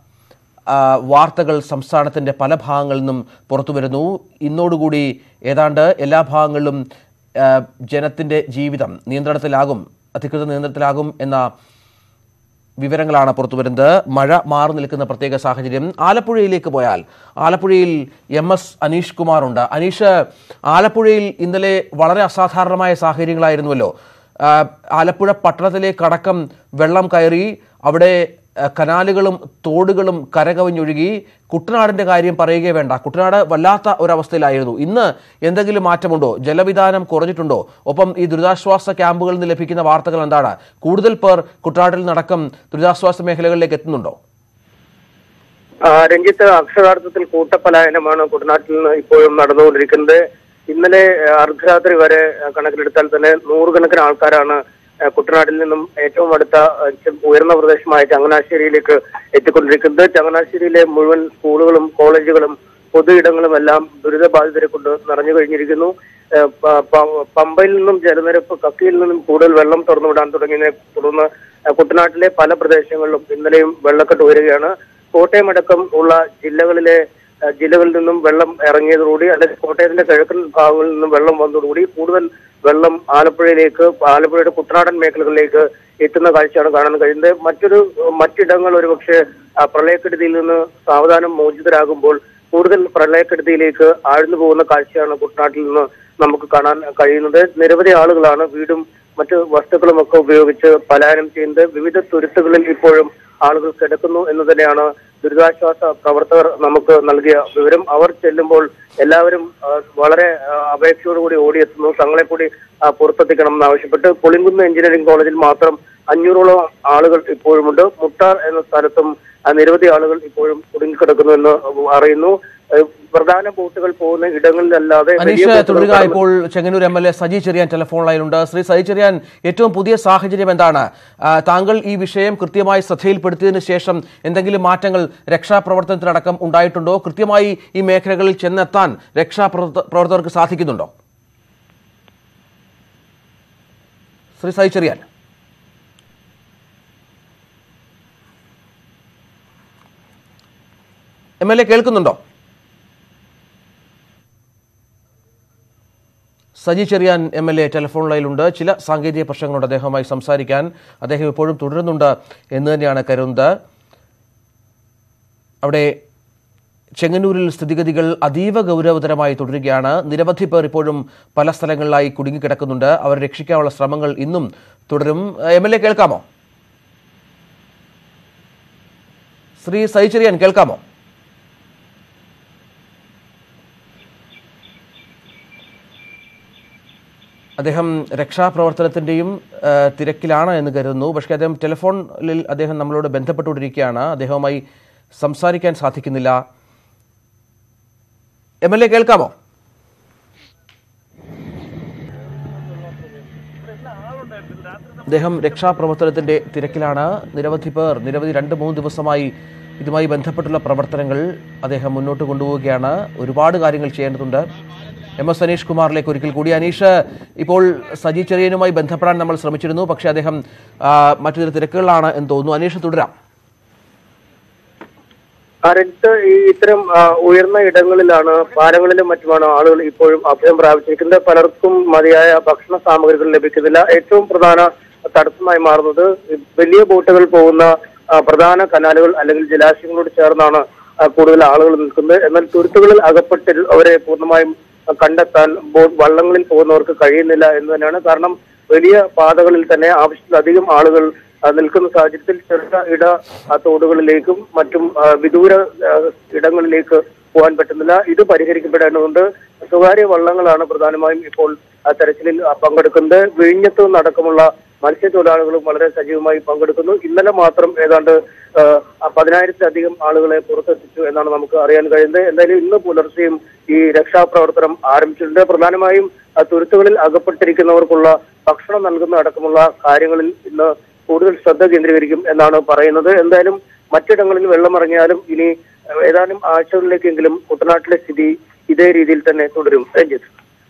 ആ, വാർത്തകൾ സംസ്ഥാനത്തിന്റെ പല ഭാഗങ്ങളിൽ നിന്നും പുറത്തു വരുന്നു ഇന്നോടുകൂടി ഏതാണ്ട് എല്ലാ ഭാഗങ്ങളിലും ആ, ജനത്തിന്റെ ജീവിതം നിയന്ത്രണത്തിലാകും അധികൃത നിയന്ത്രണത്തിലാകും എന്ന വിവരങ്ങളാണ് പുറത്തു വരുന്നത് മഴ മാറി നിൽക്കുന്ന പ്രത്യേക സാഹചര്യം ആലപ്പുഴയിലേക്ക് പോയാൽ ആലപ്പുഴയിൽ എം എസ് അനീഷ് കുമാറുണ്ട് അനീഷ് ആലപ്പുഴയിൽ ഇന്നലെ വളരെ അസാധാരണമായ സാഹചര്യങ്ങളായിരുന്നുവല്ലോ ആ, ആലപ്പുഴ പട്ടണത്തിലേക്കടക്കം വെള്ളം കയറി അവിടെ ആ, കനാലുകളും തോടുകളും കരകവിഞ്ഞൊഴുകി കുട്ടനാടിന്റെ കാര്യം പറയുകയേ വേണ്ട കുട്ടനാട് വല്ലാത്ത ഒരവസ്ഥയിലായിരുന്നു ഇന്ന് എന്തെങ്കിലും മാറ്റമുണ്ടോ ജലവിധാനം കുറഞ്ഞിട്ടുണ്ടോ ഒപ്പം ഈ ദുരിതാശ്വാസ ക്യാമ്പുകളിൽ നിന്ന് ലഭിക്കുന്ന വാർത്തകൾ എന്താണ് കൂടുതൽ പേർ കുട്ടനാട്ടിൽ നടക്കം ദുരിതാശ്വാസ മേഖലകളിലേക്ക് എത്തുന്നുണ്ടോ ആ, രഞ്ജിത്ത് അക്ഷരാർത്ഥത്തിൽ കൂട്ടപ്പലായനമാണ് കുട്ടനാട്ടിൽ നിന്ന് ഇപ്പോഴും നടന്നുകൊണ്ടിരിക്കുന്നത് ഇന്നലെ ആ, അർദ്ധരാത്രി വരെ ആ, കണക്കിലെടുത്താൽ തന്നെ നൂറുകണക്കിന് ആൾക്കാരാണ് ആ, കുട്ടനാട്ടിൽ നിന്നും ഏറ്റവും അടുത്ത ആ, ചെ- ഉയർന്ന പ്രദേശമായ ചങ്ങനാശ്ശേരിയിലേക്ക് എത്തിക്കൊണ്ടിരിക്കുന്നത് ചങ്ങനാശ്ശേരിയിലെ മുഴുവൻ സ്കൂളുകളും കോളേജുകളും പൊതു ഇടങ്ങളും എല്ലാം ദുരിതബാധിതരെ കൊണ്ട് നിറഞ്ഞു കഴിഞ്ഞിരിക്കുന്നു ആ, പ- പ- പമ്പയിൽ നിന്നും ജലനിരപ്പ് കക്കിയിൽ നിന്നും കൂടുതൽ വെള്ളം തുറന്നുവിടാൻ തുടങ്ങിയതിനെ തുടർന്ന് ആ, കുട്ടനാട്ടിലെ പല പ്രദേശങ്ങളിലും ഇന്നലെയും വെള്ളക്കെട്ട് ഉയരുകയാണ് കോട്ടയം അടക്കം ഉള്ള ജില്ലകളിലെ ആ, ജില്ലകളിൽ നിന്നും വെള്ളം ഇറങ്ങിയതോടുകൂടി അല്ലെങ്കിൽ കോട്ടയത്തിന്റെ കിഴക്കൻ ഭാഗങ്ങളിൽ നിന്നും വെള്ളം വന്നതോടുകൂടി കൂടുതൽ വെള്ളം ആലപ്പുഴയിലേക്ക് ആലപ്പുഴയുടെ കുട്ടനാടൻ മേഖലകളിലേക്ക് എത്തുന്ന കാഴ്ചയാണ് കാണാൻ കഴിയുന്നത് മറ്റൊരു മറ്റിടങ്ങൾ ഒരുപക്ഷെ ആ, പ്രളയക്കെടുതിയിൽ നിന്ന് സാവധാനം മോചിതരാകുമ്പോൾ കൂടുതൽ പ്രളയക്കെടുതിയിലേക്ക് ആഴ്ന്നു പോകുന്ന കാഴ്ചയാണ് കുട്ടനാട്ടിൽ നിന്ന് നമുക്ക് കാണാൻ കഴിയുന്നത് നിരവധി ആളുകളാണ് വീടും മറ്റു വസ്തുക്കളും ഒക്കെ ഉപയോഗിച്ച് പലായനം ചെയ്യുന്നത് വിവിധ തുരുത്തുകളിൽ ഇപ്പോഴും ആളുകൾ കിടക്കുന്നു എന്ന് തന്നെയാണ് ദുരിതാശ്വാസ പ്രവർത്തകർ നമുക്ക് നൽകിയ വിവരം അവർ ചെല്ലുമ്പോൾ എല്ലാവരും ആ, വളരെ ആ, അപേക്ഷയോടുകൂടി ഓടിയെത്തുന്നു തങ്ങളെ കൂടി ആ, പുറത്തെത്തിക്കണം എന്നാവശ്യപ്പെട്ട് പുളിങ്കുന്ന് എഞ്ചിനീയറിംഗ് കോളേജിൽ മാത്രം അഞ്ഞൂറോളം ആളുകൾ ഇപ്പോഴുമുണ്ട് മുട്ടാർ എന്ന സ്ഥലത്തും ആ, നിരവധി ആളുകൾ ഇപ്പോഴും കുടുങ്ങിക്കിടക്കുന്നു എന്ന് അറിയുന്നു ഏഹ് പ്രധാന ബോട്ടുകൾ പോകുന്ന ഇടങ്ങളിലല്ലാതെ വലിയ അനീഷ് ബോട്ടുകൾ തുടരുക കടന്ന് ഇപ്പോൾ Chengannur M L A Saji Cheriyan telephone ലൈനിലുണ്ട് ശ്രീ സജി ചെറിയാൻ ഏറ്റവും പുതിയ സാഹചര്യം എന്താണ് ആ, താങ്കൾ ഈ വിഷയം കൃത്യമായി ശ്രദ്ധയിൽപ്പെടുത്തിയതിനു ശേഷം എന്തെങ്കിലും മാറ്റങ്ങൾ രക്ഷാപ്രവർത്തനത്തിനടക്കം ഉണ്ടായിട്ടുണ്ടോ കൃത്യമായി ഈ മേഖലകളിൽ ചെന്നെത്താൻ രക്ഷാപ്രവർത്ത- പ്രവർത്തകർക്ക് സാധിക്കുന്നുണ്ടോ Shri Saji Cheriyan M L A കേൾക്കുന്നുണ്ടോ Saji Cheriyan M L A telephone ലൈനിലുണ്ട് ചില സാങ്കേതിക പ്രശ്നങ്ങളുണ്ട് അദ്ദേഹവുമായി സംസാരിക്കാൻ അദ്ദേഹം ഇപ്പോഴും തുടരുന്നുണ്ട് എന്ന് തന്നെയാണ് കരുതുന്നത് അവിടെ ചെങ്ങന്നൂരിൽ സ്ഥിതിഗതികൾ അതീവ ഗൗരവതരമായി തുടരുകയാണ് നിരവധി പേർ ഇപ്പോഴും പല സ്ഥലങ്ങളിലായി കുടുങ്ങിക്കിടക്കുന്നുണ്ട് അവരെ രക്ഷിക്കാനുള്ള ശ്രമങ്ങൾ ഇന്നും തുടരും എം എൽ എ കേൾക്കാമോ ശ്രീ സൈചെറിയാൻ കേൾക്കാമോ അദ്ദേഹം രക്ഷാപ്രവർത്തനത്തിന്റെയും ആ, തിരക്കിലാണ് എന്ന് കരുതുന്നു പക്ഷേ അദ്ദേഹം ടെലിഫോണിൽ അദ്ദേഹം നമ്മളോട് ബന്ധപ്പെട്ടുകൊണ്ടിരിക്കുകയാണ് അദ്ദേഹവുമായി സംസാരിക്കാൻ സാധിക്കുന്നില്ല എം എൽ എ കേൾക്കാമോ അദ്ദേഹം രക്ഷാപ്രവർത്തനത്തിന്റെ തിരക്കിലാണ് നിരവധി പേർ നിരവധി രണ്ട് മൂന്ന് ദിവസമായി ഇതുമായി ബന്ധപ്പെട്ടുള്ള പ്രവർത്തനങ്ങൾ അദ്ദേഹം മുന്നോട്ട് കൊണ്ടുപോവുകയാണ് ഒരുപാട് കാര്യങ്ങൾ ചെയ്യേണ്ടതുണ്ട് എം എസ് അനീഷ് കുമാറിലേക്ക് ഒരിക്കൽ കൂടി അനീഷ് ഇപ്പോൾ സജി ചെറിയനുമായി ബന്ധപ്പെടാൻ നമ്മൾ ശ്രമിച്ചിരുന്നു പക്ഷേ അദ്ദേഹം ആ, മറ്റു ചില തിരക്കുകളിലാണ് എന്ന് തോന്നുന്നു അനീഷ് തുടരാം ആ രഞ്ജിത്ത് ഈ ഇത്തരം ആ, ഉയർന്ന ഇടങ്ങളിലാണ് പാലങ്ങളിലും മറ്റുമാണ് ആളുകൾ ഇപ്പോഴും അഭയം പ്രാപിച്ചിരിക്കുന്നത് പലർക്കും മതിയായ ഭക്ഷണ സാമഗ്രികൾ ലഭിക്കുന്നില്ല ഏറ്റവും പ്രധാന തടസ്സമായി മാറുന്നത് ഈ വലിയ ബോട്ടുകൾ പോകുന്ന ആ, പ്രധാന കനാലുകൾ അല്ലെങ്കിൽ ജലാശയങ്ങളോട് ചേർന്നാണ് ആ, കൂടുതൽ ആളുകൾ നിൽക്കുന്നത് എന്നാൽ തുരുത്തുകളിൽ അകപ്പെട്ട് അവരെ പൂർണ്ണമായും കണ്ടെത്താൻ ബോട്ട് വള്ളങ്ങളിൽ പോകുന്നവർക്ക് കഴിയുന്നില്ല എന്ന് തന്നെയാണ് കാരണം വലിയ പാതകളിൽ തന്നെ ആവശ്യത്തിലധികം ആളുകൾ ആ, നിൽക്കുന്ന സാഹചര്യത്തിൽ ചെറിയ ഇട ആ, തോടുകളിലേക്കും മറ്റും ആ, വിദൂര ആ, ഇടങ്ങളിലേക്ക് പോകാൻ പറ്റുന്നില്ല ഇത് പരിഹരിക്കപ്പെടേണ്ടതുണ്ട് സ്വകാര്യ വള്ളങ്ങളാണ് പ്രധാനമായും ഇപ്പോൾ ആ തെരച്ചിലിൽ ആ, പങ്കെടുക്കുന്നത് വിഴിഞ്ഞത്ത് നിന്നടക്കമുള്ള മത്സ്യത്തൊഴിലാളികളും വളരെ സജീവമായി പങ്കെടുക്കുന്നു ഇന്നലെ മാത്രം ഏതാണ്ട് ആ, ആ, പതിനായിരത്തിലധികം ആളുകളെ പുറത്തെത്തിച്ചു എന്നാണ് നമുക്ക് അറിയാൻ കഴിയുന്നത് എന്തായാലും ഇന്ന് പുലർച്ചെയും ഈ രക്ഷാപ്രവർത്തനം ആരംഭിച്ചിട്ടുണ്ട് പ്രധാനമായും ആ, തുരുത്തുകളിൽ അകപ്പെട്ടിരിക്കുന്നവർക്കുള്ള ഭക്ഷണം നൽകുന്ന അടക്കമുള്ള കാര്യങ്ങളിൽ ഇന്ന് കൂടുതൽ ശ്രദ്ധ കേന്ദ്രീകരിക്കും എന്നാണ് പറയുന്നത് എന്തായാലും മറ്റിടങ്ങളിൽ വെള്ളമിറങ്ങിയാലും ഇനി ഏതാനും ആഴ്ചകളിലേക്കെങ്കിലും കുട്ടനാട്ടിലെ സ്ഥിതി ഇതേ രീതിയിൽ തന്നെ തുടരും രഞ്ജിത്ത്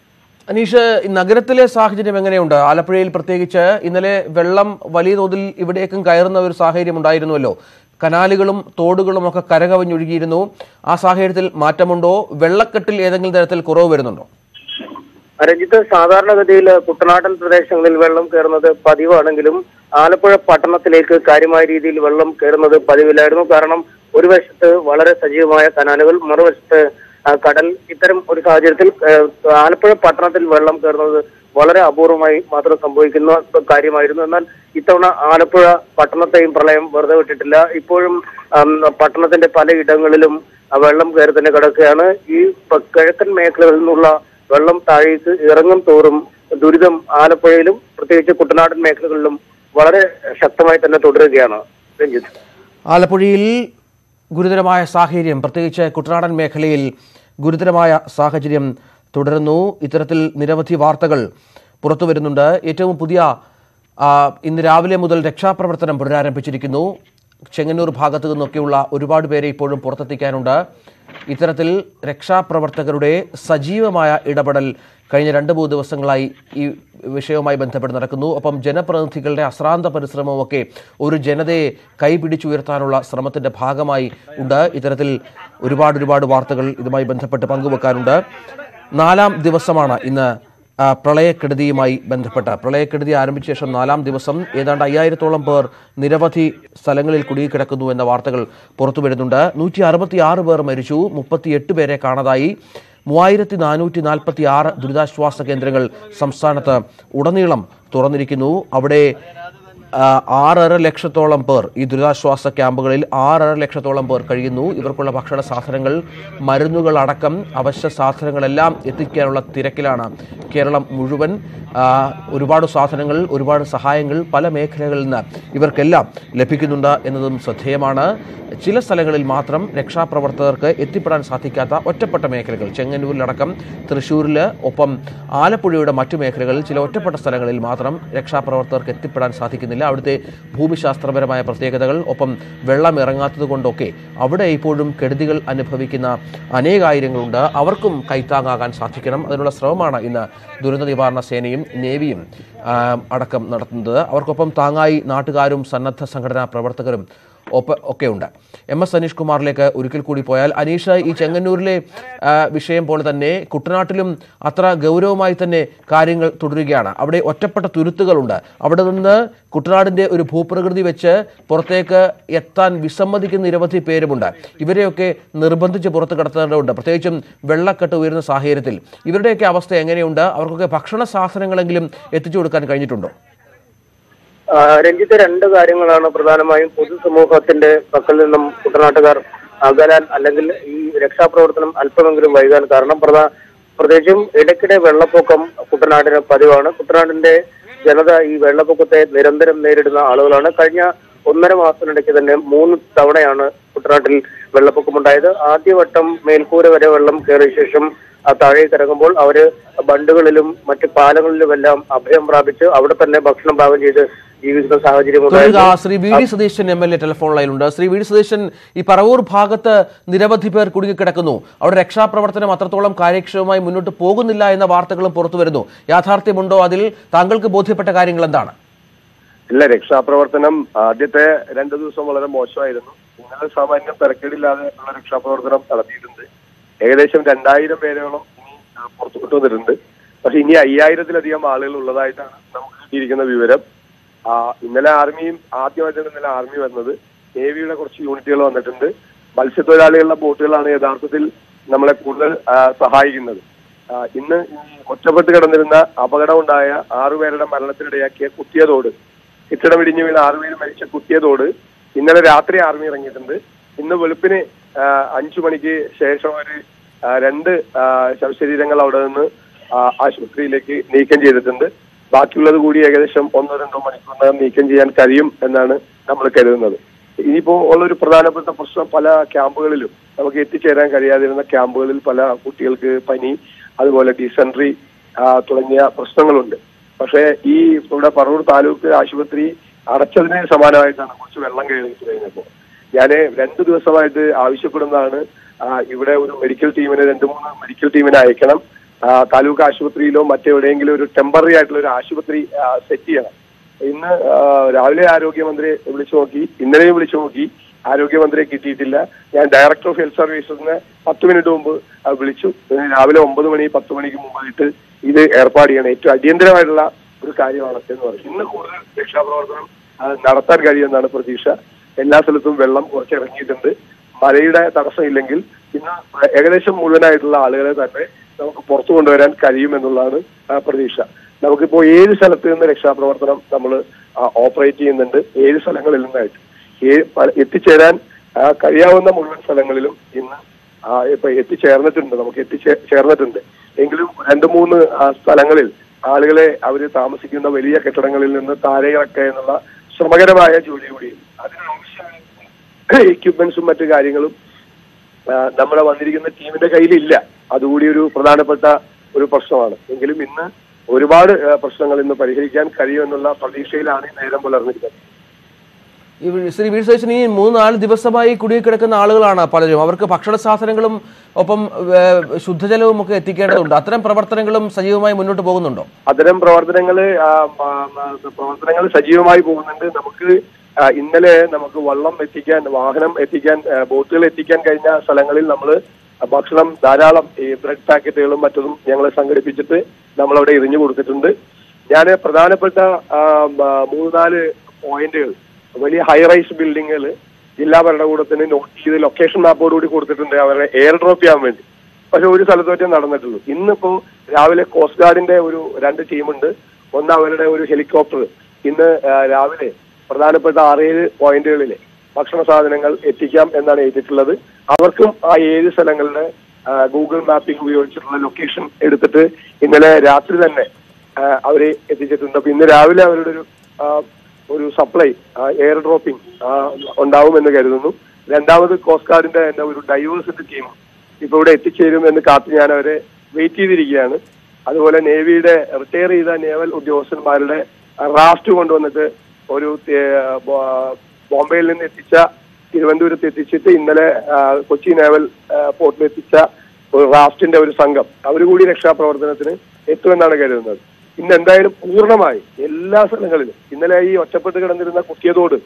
അനീഷ് ഈ നഗരത്തിലെ സാഹചര്യം എങ്ങനെയുണ്ട് ആലപ്പുഴയിൽ പ്രത്യേകിച്ച് ഇന്നലെ വെള്ളം വലിയ തോതിൽ ഇവിടേക്കും കയറുന്ന ഒരു സാഹചര്യം ഉണ്ടായിരുന്നുവല്ലോ കനാലുകളും തോടുകളും ഒക്കെ കരകവിഞ്ഞൊഴുകിയിരുന്നു ആ സാഹചര്യത്തിൽ മാറ്റമുണ്ടോ വെള്ളക്കെട്ടിൽ ഏതെങ്കിലും തരത്തിൽ കുറവ് വരുന്നുണ്ടോ രഞ്ജിത്ത് സാധാരണഗതിയിൽ കുട്ടനാടൻ പ്രദേശങ്ങളിൽ വെള്ളം കയറുന്നത് പതിവാണെങ്കിലും ആലപ്പുഴ പട്ടണത്തിലേക്ക് കാര്യമായ രീതിയിൽ വെള്ളം കയറുന്നത് പതിവില്ലായിരുന്നു കാരണം ഒരു വശത്ത് വളരെ സജീവമായ കനാലുകൾ മറുവശത്ത് ആ, കടൽ ഇത്തരം ഒരു സാഹചര്യത്തിൽ ആ, ആലപ്പുഴ പട്ടണത്തിൽ വെള്ളം കയറുന്നത് വളരെ അപൂർവമായി മാത്രം സംഭവിക്കുന്ന കാര്യമായിരുന്നു എന്നാൽ ഇത്തവണ ആലപ്പുഴ പട്ടണത്തെയും പ്രളയം വെറുതെ വിട്ടിട്ടില്ല ഇപ്പോഴും ആം, പട്ടണത്തിന്റെ പലയിടങ്ങളിലും ആ വെള്ളം കയറി തന്നെ കിടക്കുകയാണ് ഈ പ- കിഴക്കൻ മേഖലകളിൽ നിന്നുള്ള വെള്ളം താഴേക്ക് ഇറങ്ങും തോറും ദുരിതം ആലപ്പുഴയിലും പ്രത്യേകിച്ച് കുട്ടനാടൻ മേഖലകളിലും വളരെ ശക്തമായി തന്നെ തുടരുകയാണ് രഞ്ജിത്ത് ആലപ്പുഴയിൽ ഗുരുതരമായ സാഹചര്യം പ്രത്യേകിച്ച് കുട്ടനാടൻ മേഖലയിൽ ഗുരുതരമായ സാഹചര്യം തുടരുന്നു ഇത്തരത്തിൽ നിരവധി വാർത്തകൾ പുറത്തു വരുന്നുണ്ട് ഏറ്റവും പുതിയ ആ, ഇന്ന് രാവിലെ മുതൽ രക്ഷാപ്രവർത്തനം പുനരാരംഭിച്ചിരിക്കുന്നു ചെങ്ങന്നൂർ ഭാഗത്തു നിന്നൊക്കെയുള്ള ഒരുപാട് പേരെ ഇപ്പോഴും പുറത്തെത്തിക്കാനുണ്ട് ഇത്തരത്തിൽ രക്ഷാപ്രവർത്തകരുടെ സജീവമായ ഇടപെടൽ കഴിഞ്ഞ രണ്ട് മൂന്ന് ദിവസങ്ങളായി ഈ വിഷയവുമായി ബന്ധപ്പെട്ട് നടക്കുന്നു ഒപ്പം ജനപ്രതിനിധികളുടെ അശ്രാന്ത പരിശ്രമവുമൊക്കെ ഒരു ജനതയെ കൈപിടിച്ചുയർത്താനുള്ള ശ്രമത്തിന്റെ ഭാഗമായി ഉണ്ട് ഇത്തരത്തിൽ ഒരുപാട് ഒരുപാട് വാർത്തകൾ ഇതുമായി ബന്ധപ്പെട്ട് പങ്കുവെക്കാനുണ്ട് നാലാം ദിവസമാണ് ഇന്ന് ആ, പ്രളയക്കെടുതിയുമായി ബന്ധപ്പെട്ട പ്രളയക്കെടുതി ആരംഭിച്ച ശേഷം നാലാം ദിവസം ഏതാണ്ട് അയ്യായിരത്തോളം പേർ നിരവധി സ്ഥലങ്ങളിൽ കുടുങ്ങിക്കിടക്കുന്നു എന്ന വാർത്തകൾ പുറത്തു വരുന്നുണ്ട് നൂറ്റി അറുപത്തി ആറ് പേർ മരിച്ചു മുപ്പത്തിയെട്ട് പേരെ കാണാതായി മൂവായിരത്തി നാനൂറ്റി നാൽപ്പത്തി ആറ് ദുരിതാശ്വാസ കേന്ദ്രങ്ങൾ സംസ്ഥാനത്ത് ഉടനീളം തുറന്നിരിക്കുന്നു അവിടെ ആ, ആറര ലക്ഷത്തോളം പേർ ഈ ദുരിതാശ്വാസ ക്യാമ്പുകളിൽ ആറര ലക്ഷത്തോളം പേർ കഴിയുന്നു ഇവർക്കുള്ള ഭക്ഷണ സാധനങ്ങൾ മരുന്നുകൾ അടക്കം അവശ്യ സാധനങ്ങളെല്ലാം എത്തിക്കാനുള്ള തിരക്കിലാണ് കേരളം മുഴുവൻ ആ, ഒരുപാട് സാധനങ്ങൾ ഒരുപാട് സഹായങ്ങൾ പല മേഖലകളിൽ നിന്ന് ഇവർക്കെല്ലാം ലഭിക്കുന്നുണ്ട് എന്നതും ശ്രദ്ധേയമാണ് ചില സ്ഥലങ്ങളിൽ മാത്രം രക്ഷാപ്രവർത്തകർക്ക് എത്തിപ്പെടാൻ സാധിക്കാത്ത ഒറ്റപ്പെട്ട മേഖലകൾ ചെങ്ങന്നൂരിലടക്കം തൃശ്ശൂരിൽ ഒപ്പം ആലപ്പുഴയുടെ മറ്റു മേഖലകളിൽ ചില ഒറ്റപ്പെട്ട സ്ഥലങ്ങളിൽ മാത്രം രക്ഷാപ്രവർത്തകർക്ക് എത്തിപ്പെടാൻ സാധിക്കുന്നില്ല അവിടുത്തെ ഭൂമിശാസ്ത്രപരമായ പ്രത്യേകതകൾ ഒപ്പം വെള്ളം ഇറങ്ങാത്തത് കൊണ്ടൊക്കെ അവിടെ ഇപ്പോഴും കെടുതികൾ അനുഭവിക്കുന്ന അനേകായിരങ്ങളുണ്ട് അവർക്കും കൈത്താങ്ങാകാൻ സാധിക്കണം അതിനുള്ള ശ്രമമാണ് ഇന്ന് ദുരന്ത നിവാരണ സേനയും നേവിയും ആ, അടക്കം നടത്തുന്നത് അവർക്കൊപ്പം താങ്ങായി നാട്ടുകാരും സന്നദ്ധ സംഘടനാ പ്രവർത്തകരും ഒപ്പ ഒക്കെയുണ്ട് എം എസ് അനീഷ് കുമാറിലേക്ക് ഒരിക്കൽ കൂടി പോയാൽ അനീഷ് ഈ ചെങ്ങന്നൂരിലെ ആ, വിഷയം പോലെ തന്നെ കുട്ടനാട്ടിലും അത്ര ഗൗരവമായി തന്നെ കാര്യങ്ങൾ തുടരുകയാണ് അവിടെ ഒറ്റപ്പെട്ട തുരുത്തുകളുണ്ട് അവിടെ നിന്ന് കുട്ടനാടിന്റെ ഒരു ഭൂപ്രകൃതി വെച്ച് പുറത്തേക്ക് എത്താൻ വിസമ്മതിക്കുന്ന നിരവധി പേരുമുണ്ട് ഇവരെയൊക്കെ നിർബന്ധിച്ച് പുറത്ത് കടത്തേണ്ടതുണ്ട് പ്രത്യേകിച്ചും വെള്ളക്കെട്ട് ഉയരുന്ന സാഹചര്യത്തിൽ ഇവരുടെയൊക്കെ അവസ്ഥ എങ്ങനെയുണ്ട് അവർക്കൊക്കെ ഭക്ഷണ സാധനങ്ങളെങ്കിലും എത്തിച്ചു കൊടുക്കാൻ കഴിഞ്ഞിട്ടുണ്ടോ ആ, രഞ്ജിത്ത് രണ്ട് കാര്യങ്ങളാണ് പ്രധാനമായും പൊതുസമൂഹത്തിന്റെ പക്കൽ നിന്നും കുട്ടനാട്ടുകാർ അകലാൻ അല്ലെങ്കിൽ ഈ രക്ഷാപ്രവർത്തനം അല്പമെങ്കിലും വൈകാൻ കാരണം പ്രധാ പ്രത്യേകിച്ചും ഇടയ്ക്കിടെ വെള്ളപ്പൊക്കം കുട്ടനാടിന് പതിവാണ് കുട്ടനാടിന്റെ ജനത ഈ വെള്ളപ്പൊക്കത്തെ നിരന്തരം നേരിടുന്ന ആളുകളാണ് കഴിഞ്ഞ ഒന്നര മാസത്തിനിടയ്ക്ക് തന്നെ മൂന്ന് തവണയാണ് കുട്ടനാട്ടിൽ വെള്ളപ്പൊക്കമുണ്ടായത് ആദ്യവട്ടം മേൽക്കൂര വരെ വെള്ളം കയറിയ ശേഷം ആ താഴേക്ക് ഇറങ്ങുമ്പോൾ അവര് ബണ്ടുകളിലും മറ്റ് പാലങ്ങളിലുമെല്ലാം അഭയം പ്രാപിച്ച് അവിടെ തന്നെ ഭക്ഷണം പാകം ചെയ്ത് ജീവിക്കുന്ന സാഹചര്യം തൊഴിൽ ഉണ്ടായിരുന്നു Shri V D Satheesan M L A telephone ലൈനിലുണ്ട് ശ്രീ വി ഡി സതീശൻ ഈ പറവൂർ ഭാഗത്ത് നിരവധി പേർ കുടുങ്ങിക്കിടക്കുന്നു അവിടെ രക്ഷാപ്രവർത്തനം അത്രത്തോളം കാര്യക്ഷമമായി മുന്നോട്ട് പോകുന്നില്ല എന്ന വാർത്തകളും പുറത്തു വരുന്നു യാഥാർത്ഥ്യമുണ്ടോ അതിൽ താങ്കൾക്ക് ബോധ്യപ്പെട്ട കാര്യങ്ങൾ എന്താണ് ഇല്ല രക്ഷാപ്രവർത്തനം ആദ്യത്തെ രണ്ടു ദിവസം വളരെ മോശമായിരുന്നു ഇന്നലെ സാമാന്യം തിരക്കേടില്ലാതെ ഉള്ള രക്ഷാപ്രവർത്തനം നടത്തിയിട്ടുണ്ട് ഏകദേശം രണ്ടായിരം പേരോളം ഇനി ആ, പുറത്തു കൊണ്ടുവന്നിട്ടുണ്ട് പക്ഷെ ഇനി അയ്യായിരത്തിലധികം ആളുകൾ ഉള്ളതായിട്ടാണ് നമുക്ക് കിട്ടിയിരിക്കുന്ന വിവരം ആ, ഇന്നലെ ആർമിയും ആദ്യമായിട്ടാണ് ഇന്നലെ ആർമി വന്നത് നേവിയുടെ കുറച്ച് യൂണിറ്റുകൾ വന്നിട്ടുണ്ട് മത്സ്യത്തൊഴിലാളികളുടെ ബോട്ടുകളാണ് യഥാർത്ഥത്തിൽ നമ്മളെ കൂടുതൽ ആ, സഹായിക്കുന്നത് ആ, ഇന്ന് ഈ ഒറ്റപ്പെട്ട് കിടന്നിരുന്ന അപകടമുണ്ടായ ആറുപേരുടെ മരണത്തിനിടയാക്കിയ കുത്തിയതോട് കെട്ടിടം ഇടിഞ്ഞു വീണ് ആറുപേര് മരിച്ച കുത്തിയതോട് ഇന്നലെ രാത്രി ആർമി ഇറങ്ങിയിട്ടുണ്ട് ഇന്ന് വെളുപ്പിന് ആ, അഞ്ചു മണിക്ക് ശേഷം ഒരു ആ, രണ്ട് ആ, ശവശരീരങ്ങൾ അവിടെ നിന്ന് ആ, ആശുപത്രിയിലേക്ക് നീക്കം ചെയ്തിട്ടുണ്ട് ബാക്കിയുള്ളത് കൂടി ഏകദേശം ഒന്നോ രണ്ടോ മണിക്കൂറിനകം നീക്കം ചെയ്യാൻ കഴിയും എന്നാണ് നമ്മൾ കരുതുന്നത് ഇനിയിപ്പോ ഉള്ളൊരു പ്രധാനപ്പെട്ട പ്രശ്നം പല ക്യാമ്പുകളിലും നമുക്ക് എത്തിച്ചേരാൻ കഴിയാതിരുന്ന ക്യാമ്പുകളിൽ പല കുട്ടികൾക്ക് പനി അതുപോലെ ഡിസെൻട്രി തുടങ്ങിയ പ്രശ്നങ്ങളുണ്ട് പക്ഷേ ഈ ഇവിടെ പറവൂർ താലൂക്ക് ആശുപത്രി അടച്ചതിന് സമാനമായിട്ടാണ് കുറച്ച് വെള്ളം കയറിയിട്ട് കഴിഞ്ഞപ്പോൾ ഞാൻ രണ്ടു ദിവസമായിട്ട് ആവശ്യപ്പെടുന്നതാണ് ആ, ഇവിടെ ഒരു മെഡിക്കൽ ടീമിനെ രണ്ട് മൂന്ന് മെഡിക്കൽ ടീമിനെ അയക്കണം ആ, താലൂക്ക് ആശുപത്രിയിലോ മറ്റെവിടെയെങ്കിലും ഒരു ടെമ്പററി ആയിട്ടുള്ള ഒരു ആശുപത്രി സെറ്റ് ചെയ്യണം ഇന്ന് ആ, രാവിലെ ആരോഗ്യമന്ത്രിയെ വിളിച്ചു നോക്കി ഇന്നലെയും വിളിച്ചു നോക്കി ആരോഗ്യമന്ത്രിയെ കിട്ടിയിട്ടില്ല ഞാൻ ഡയറക്ടർ ഓഫ് ഹെൽത്ത് സർവീസസിനെ പത്ത് മിനിറ്റ് മുമ്പ് ആ, വിളിച്ചു ഇന്ന് രാവിലെ ഒമ്പത് മണി പത്ത് മണിക്ക് മുമ്പായിട്ട് ഇത് ഏർപ്പാട് ചെയ്യണം ഏറ്റവും അടിയന്തരമായിട്ടുള്ള ഒരു കാര്യമാണ് എന്ന് പറയും ഇന്ന് കൂടുതൽ രക്ഷാപ്രവർത്തനം ആ, നടത്താൻ കഴിയുമെന്നാണ് പ്രതീക്ഷ എല്ലാ സ്ഥലത്തും വെള്ളം കുറച്ച് ഇറങ്ങിയിട്ടുണ്ട് മഴയുടെ തടസ്സമില്ലെങ്കിൽ ഇന്ന് ഏകദേശം മുഴുവനായിട്ടുള്ള ആളുകളെ തന്നെ നമുക്ക് പുറത്തു കൊണ്ടുവരാൻ കഴിയുമെന്നുള്ളതാണ് ആ, പ്രതീക്ഷ നമുക്കിപ്പോ ഏഴ് സ്ഥലത്ത് നിന്ന് രക്ഷാപ്രവർത്തനം നമ്മൾ ഓപ്പറേറ്റ് ചെയ്യുന്നുണ്ട് ഏഴ് സ്ഥലങ്ങളിൽ നിന്നായിട്ട് ഏ- പല- എത്തിച്ചേരാൻ ആ, കഴിയാവുന്ന മുഴുവൻ സ്ഥലങ്ങളിലും ഇന്ന് ആ, ഇപ്പൊ എത്തിച്ചേർന്നിട്ടുണ്ട് നമുക്ക് എത്തിച്ചേ ചേർന്നിട്ടുണ്ട് എങ്കിലും രണ്ട് മൂന്ന് ആ, സ്ഥലങ്ങളിൽ ആളുകളെ അവര് താമസിക്കുന്ന വലിയ കെട്ടിടങ്ങളിൽ നിന്ന് താഴെ ഇറക്കുക എന്നുള്ള ശ്രമകരമായ ജോലി കൂടിയും അതിനാവശ്യമായ എക്യുപ്മെന്റ്സും മറ്റു കാര്യങ്ങളും ആ, നമ്മുടെ വന്നിരിക്കുന്ന ടീമിന്റെ കയ്യിലില്ല അതുകൂടി ഒരു പ്രധാനപ്പെട്ട ഒരു പ്രശ്നമാണ് എങ്കിലും ഇന്ന് ഒരുപാട് ആ, പ്രശ്നങ്ങൾ ഇന്ന് പരിഹരിക്കാൻ കഴിയുമെന്നുള്ള പ്രതീക്ഷയിലാണ് ഈ നേരം പുലർന്നിരിക്കുന്നത് ഈ ശ്രീ വി ഡി സതീശൻ ഈ മൂന്ന് നാല് ദിവസമായി കുടുങ്ങിക്കിടക്കുന്ന ആളുകളാണ് പലരും അവർക്ക് ഭക്ഷണ സാധനങ്ങളും ഒപ്പം ഏഹ്, ശുദ്ധജലവും ഒക്കെ എത്തിക്കേണ്ടതുണ്ട് അത്തരം പ്രവർത്തനങ്ങളും സജീവമായി മുന്നോട്ട് പോകുന്നുണ്ടോ അത്തരം പ്രവർത്തനങ്ങള് ആ, ആ, ആ, പ്രവർത്തനങ്ങൾ സജീവമായി പോകുന്നുണ്ട് നമുക്ക് ആ, ഇന്നലെ നമുക്ക് വള്ളം എത്തിക്കാൻ വാഹനം എത്തിക്കാൻ ആ, ബോട്ടുകൾ എത്തിക്കാൻ കഴിഞ്ഞ സ്ഥലങ്ങളിൽ നമ്മൾ ഭക്ഷണം ധാരാളം ഈ ബ്രെഡ് പാക്കറ്റുകളും മറ്റതും ഞങ്ങൾ സംഘടിപ്പിച്ചിട്ട് നമ്മളവിടെ എറിഞ്ഞു കൊടുത്തിട്ടുണ്ട് ഞാൻ പ്രധാനപ്പെട്ട ആ, ആ, മൂന്ന് നാല് പോയിന്റുകൾ വലിയ ഹൈ റൈസ് ബിൽഡിങ്ങുകൾ ജില്ലാ ഭരണകൂടത്തിന് നോട്ട് ചെയ്ത് ലൊക്കേഷൻ മാപ്പോടുകൂടി കൊടുത്തിട്ടുണ്ട് അവരെ എയർ ഡ്രോപ്പ് ചെയ്യാൻ വേണ്ടി പക്ഷെ ഒരു സ്ഥലത്തോറ്റേ നടന്നിട്ടുള്ളൂ ഇന്നിപ്പോ രാവിലെ കോസ്റ്റ് ഗാർഡിന്റെ ഒരു രണ്ട് ടീമുണ്ട് ഒന്ന് അവരുടെ ഒരു ഹെലികോപ്റ്റർ ഇന്ന് ആ, രാവിലെ പ്രധാനപ്പെട്ട ആറേഴ് പോയിന്റുകളിൽ ഭക്ഷണ സാധനങ്ങൾ എത്തിക്കാം എന്നാണ് എഴുതിയിട്ടുള്ളത് അവർക്കും ആ ഏഴ് സ്ഥലങ്ങളുടെ ആ, ഗൂഗിൾ മാപ്പിംഗ് ഉപയോഗിച്ചിട്ടുള്ള ലൊക്കേഷൻ എടുത്തിട്ട് ഇന്നലെ രാത്രി തന്നെ ആ, അവരെ എത്തിച്ചിട്ടുണ്ട് അപ്പൊ ഇന്ന് രാവിലെ അവരുടെ ഒരു ആ, ഒരു സപ്ലൈ എയർ ഡ്രോപ്പിംഗ് ഉണ്ടാവുമെന്ന് കരുതുന്നു രണ്ടാമത് കോസ്റ്റ് ഗാർഡിന്റെ തന്നെ ഒരു ഡൈവേഴ്സിറ്റി ടീം ഇപ്പൊ ഇവിടെ എത്തിച്ചേരും എന്ന് കാത്ത് ഞാൻ അവരെ വെയിറ്റ് ചെയ്തിരിക്കുകയാണ് അതുപോലെ നേവിയുടെ റിട്ടയർ ചെയ്ത നേവൽ ഉദ്യോഗസ്ഥന്മാരുടെ റാഫ്റ്റ് കൊണ്ടുവന്നിട്ട് ഒരു ഏഹ്, ബോ- ബോംബെയിൽ നിന്ന് എത്തിച്ച തിരുവനന്തപുരത്ത് എത്തിച്ചിട്ട് ഇന്നലെ ആ, കൊച്ചി നേവൽ ആ, പോർട്ടിൽ എത്തിച്ച ഒരു റാഫ്റ്റിന്റെ ഒരു സംഘം അവരുകൂടി രക്ഷാപ്രവർത്തനത്തിന് എത്തുമെന്നാണ് കരുതുന്നത് ഇന്ന് എന്തായാലും പൂർണ്ണമായി എല്ലാ സ്ഥലങ്ങളിലും ഇന്നലെ ഈ ഒറ്റപ്പെട്ട് കിടന്നിരുന്ന കുത്തിയതോട്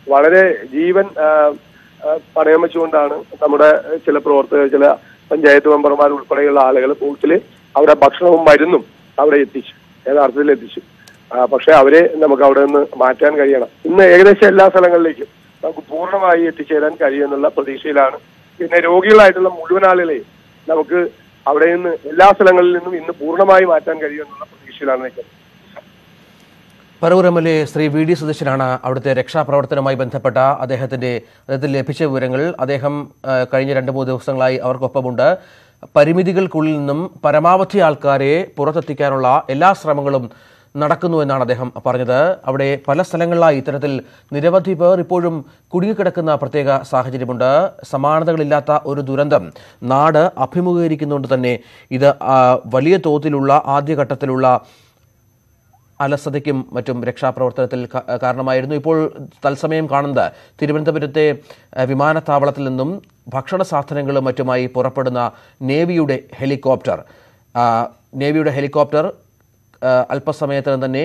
വളരെ ജീവൻ ആ, ആ, പണയം വെച്ചുകൊണ്ടാണ് നമ്മുടെ ചില പ്രവർത്തകർ ചില പഞ്ചായത്ത് മെമ്പർമാർ ഉൾപ്പെടെയുള്ള ആളുകൾ ബൂത്തിൽ അവിടെ ഭക്ഷണവും മരുന്നും അവിടെ എത്തിച്ചു യഥാർത്ഥത്തിൽ എത്തിച്ചു ആ, പക്ഷെ അവരെ നമുക്ക് അവിടെ നിന്ന് മാറ്റാൻ കഴിയണം ഇന്ന് ഏകദേശം എല്ലാ സ്ഥലങ്ങളിലേക്കും നമുക്ക് പൂർണ്ണമായി എത്തിച്ചേരാൻ കഴിയുമെന്നുള്ള പ്രതീക്ഷയിലാണ് പിന്നെ രോഗികളായിട്ടുള്ള മുഴുവൻ ആളുകളെയും നമുക്ക് അവിടെ നിന്ന് എല്ലാ സ്ഥലങ്ങളിൽ നിന്നും ഇന്ന് പൂർണ്ണമായി മാറ്റാൻ കഴിയുമെന്നുള്ള പ്രതീക്ഷയിലാണ് നിൽക്കുന്നത് Paravur M L A Shri V D സതീശനാണ് അവിടുത്തെ രക്ഷാപ്രവർത്തനവുമായി ബന്ധപ്പെട്ട അദ്ദേഹത്തിന്റെ അദ്ദേഹത്തിന് ലഭിച്ച വിവരങ്ങൾ അദ്ദേഹം ആ, കഴിഞ്ഞ രണ്ട് മൂന്ന് ദിവസങ്ങളായി അവർക്കൊപ്പമുണ്ട് പരിമിതികൾക്കുള്ളിൽ നിന്നും പരമാവധി ആൾക്കാരെ പുറത്തെത്തിക്കാനുള്ള എല്ലാ ശ്രമങ്ങളും നടക്കുന്നു എന്നാണ് അദ്ദേഹം പറഞ്ഞത് അവിടെ പല സ്ഥലങ്ങളിലായി ഇത്തരത്തിൽ നിരവധി പേർ ഇപ്പോഴും കുടുങ്ങിക്കിടക്കുന്ന പ്രത്യേക സാഹചര്യമുണ്ട് സമാനതകളില്ലാത്ത ഒരു ദുരന്തം നാട് അഭിമുഖീകരിക്കുന്നുകൊണ്ട് തന്നെ ഇത് ആ, വലിയ തോതിലുള്ള ആദ്യഘട്ടത്തിലുള്ള അലസതയ്ക്കും മറ്റും രക്ഷാപ്രവർത്തനത്തിൽ ക- കാരണമായിരുന്നു ഇപ്പോൾ തത്സമയം കാണുന്നത് തിരുവനന്തപുരത്തെ ഏഹ്, വിമാനത്താവളത്തിൽ നിന്നും ഭക്ഷണ സാധനങ്ങളും മറ്റുമായി പുറപ്പെടുന്ന നേവിയുടെ ഹെലികോപ്റ്റർ ആ, നേവിയുടെ ഹെലികോപ്റ്റർ ആ, അല്പസമയത്തിന് തന്നെ